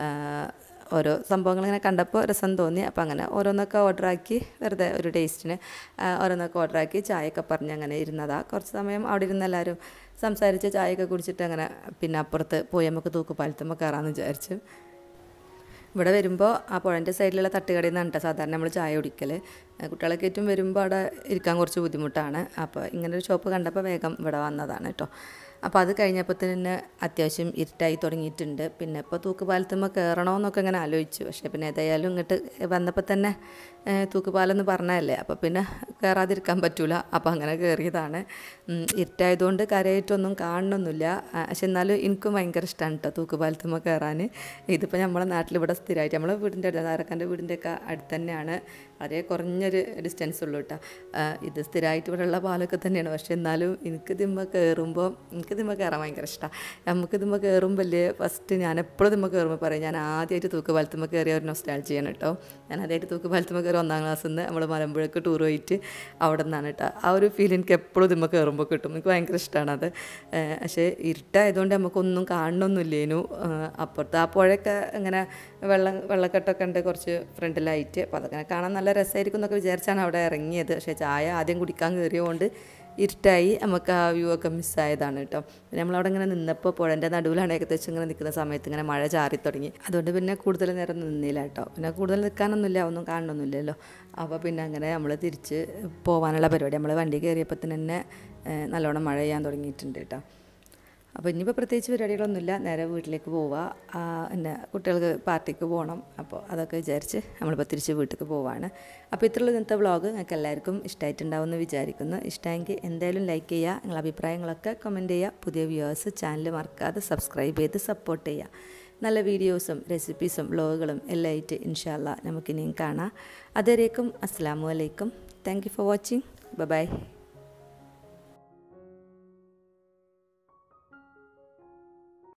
ഓരോ സംഭവങ്ങൾ ഇങ്ങനെ കണ്ടപ്പോൾ രസം തോന്നി അപ്പോൾ അങ്ങനെ ഓരോന്നൊക്കെ ഓർഡറാക്കി വെറുതെ ഒരു ടേസ്റ്റിന് ഓരോന്നൊക്കെ ഓർഡറാക്കി ചായയൊക്കെ പറഞ്ഞ് അങ്ങനെ ഇരുന്നതാ കുറച്ച് സമയം അവിടെ ഇരുന്ന് എല്ലാവരും സംസാരിച്ച് ചായയൊക്കെ കുടിച്ചിട്ട് അങ്ങനെ പിന്നെ അപ്പുറത്ത് പോയി നമുക്ക് തൂക്കുപാലത്തുമ്പോൾ കയറാമെന്ന് വിചാരിച്ചു ഇവിടെ വരുമ്പോൾ ആ പുഴൻ്റെ സൈഡിലുള്ള തട്ടുകടയിൽ നിന്നാണ് കേട്ടോ സാധാരണ നമ്മൾ ചായ കുടിക്കൽ കുട്ടികളൊക്കെ ഏറ്റവും വരുമ്പോൾ അവിടെ ഇരിക്കാൻ കുറച്ച് ബുദ്ധിമുട്ടാണ് അപ്പോൾ ഇങ്ങനെ ഒരു ഷോപ്പ് കണ്ടപ്പോൾ വേഗം ഇവിടെ വന്നതാണ് കേട്ടോ അപ്പോൾ അത് കഴിഞ്ഞപ്പോൾ തന്നെ അത്യാവശ്യം ഇരുട്ടായി തുടങ്ങിയിട്ടുണ്ട് പിന്നെ ഇപ്പോൾ തൂക്കുപാലത്തുമ്പോൾ കയറണമെന്നൊക്കെ ഇങ്ങനെ ആലോചിച്ചു പക്ഷേ പിന്നെ ഏതായാലും ഇങ്ങോട്ട് വന്നപ്പോൾ തന്നെ തൂക്കുപാലം പറഞ്ഞതല്ലേ അപ്പോൾ പിന്നെ കയറാതിരിക്കാൻ പറ്റൂല അപ്പോൾ അങ്ങനെ കയറിയതാണ് ഇരുട്ടായതുകൊണ്ട് കരയായിട്ടൊന്നും കാണണമെന്നില്ല പക്ഷെ എന്നാലും എനിക്കും ഭയങ്കര ഇഷ്ടമാണ് കേട്ടോ തൂക്കുപാലത്തുമ്പോൾ കയറാൻ ഇതിപ്പോൾ നമ്മളെ നാട്ടിൽ ഇവിടെ സ്ഥിരമായിട്ട് നമ്മളെ വീടിൻ്റെ അടുത്ത് നാരക്കാൻ്റെ വീടിൻ്റെ ഒക്കെ അടുത്ത് തന്നെയാണ് വളരെ കുറഞ്ഞൊരു ഡിസ്റ്റൻസ് ഉള്ളൂ കേട്ടോ ഇത് സ്ഥിരമായിട്ട് ഇവിടെയുള്ള പാലൊക്കെ തന്നെയാണ് പക്ഷെ എന്നാലും എനിക്ക് ഇതിമ്മ കയറുമ്പോൾ എനിക്ക് ഇതിമ്മ കയറാൻ ഭയങ്കര ഇഷ്ടമാണ് നമുക്ക് ഇതിമ്മ കയറുമ്പോൾ അല്ലേ ഫസ്റ്റ് ഞാൻ എപ്പോഴും ഇതിമ്മ കയറുമ്പോൾ പറയും ഞാൻ ആദ്യമായിട്ട് തൂക്കുപാലത്തുമ്പോൾ കയറിയ ഒരു നൊസ്റ്റാൾജിയാണ് കേട്ടോ ഞാൻ ആദ്യമായിട്ട് തൂക്കുപാലത്തുമ്പോൾ കയറി ഒന്നാം ക്ലാസ്സിൽ നിന്ന് നമ്മൾ മലമ്പുഴക്ക് ടൂർ പോയിട്ട് അവിടെ നിന്നാണ് കേട്ടോ ആ ഒരു ഫീൽ എനിക്ക് എപ്പോഴും ഇതിമ്മ കയറുമ്പോൾ കിട്ടും എനിക്ക് ഭയങ്കര ഇഷ്ടമാണ് അത് പക്ഷേ ഇരുട്ടായതുകൊണ്ട് നമുക്കൊന്നും കാണണമെന്നില്ലേനു അപ്പുറത്ത് ആ പുഴയൊക്കെ ഇങ്ങനെ വെള്ളം വെള്ളക്കെട്ടൊക്കെ ഉണ്ട് കുറച്ച് ഫ്രണ്ടിലായിട്ട് അപ്പോൾ അതൊക്കെ കാണാൻ നല്ല രസമായിരിക്കും എന്നൊക്കെ വിചാരിച്ചാണ് അവിടെ ഇറങ്ങിയത് പക്ഷേ ചായ ആദ്യം കുടിക്കാൻ കയറിയതുകൊണ്ട് ഇരുട്ടായി നമുക്ക് ആ വ്യൂ ഒക്കെ മിസ്സായതാണ് കേട്ടോ പിന്നെ നമ്മളവിടെ ഇങ്ങനെ നിന്നപ്പോൾ പുഴൻ്റെ നടുവിലാണ് ഏകദേശം ഇങ്ങനെ നിൽക്കുന്ന സമയത്ത് ഇങ്ങനെ മഴ ചാറി തുടങ്ങി അതുകൊണ്ട് പിന്നെ കൂടുതൽ നേരം നിന്നില്ല കേട്ടോ പിന്നെ കൂടുതൽ നിൽക്കാനൊന്നുമില്ല ഒന്നും കാണണമെന്നില്ലല്ലോ അപ്പോൾ പിന്നെ അങ്ങനെ നമ്മൾ തിരിച്ച് പോകാനുള്ള പരിപാടി നമ്മൾ വണ്ടി കയറിയപ്പോൾ തന്നെ നല്ലോണം മഴ ചെയ്യാൻ തുടങ്ങിയിട്ടുണ്ട് കേട്ടോ അപ്പോൾ ഇനിയിപ്പോൾ പ്രത്യേകിച്ച് പരിപാടികളൊന്നുമില്ല നേരെ വീട്ടിലേക്ക് പോവുക പിന്നെ കുട്ടികൾക്ക് പാർട്ടിക്ക് പോകണം അപ്പോൾ അതൊക്കെ വിചാരിച്ച് നമ്മളിപ്പോൾ തിരിച്ച് വീട്ടിലേക്ക് പോവാണ് അപ്പോൾ ഇത്രയുള്ള ഇന്നത്തെ വ്ളോഗ് നിങ്ങൾക്ക് എല്ലാവർക്കും ഇഷ്ടമായിട്ടുണ്ടാവുമെന്ന് വിചാരിക്കുന്നു ഇഷ്ടമെങ്കിൽ എന്തായാലും ലൈക്ക് ചെയ്യുക നിങ്ങളുടെ അഭിപ്രായങ്ങളൊക്കെ കമൻറ്റ് ചെയ്യുക പുതിയ വ്യൂവേഴ്സ് ചാനൽ മറക്കാതെ സബ്സ്ക്രൈബ് ചെയ്ത് സപ്പോർട്ട് ചെയ്യുക നല്ല വീഡിയോസും റെസിപ്പീസും വ്ളോഗുകളും എല്ലാം ആയിട്ട് ഇൻഷാല്ല നമുക്കിനിയും കാണാം അതുവരേക്കും അസ്സാം വലൈക്കും thank you for watching by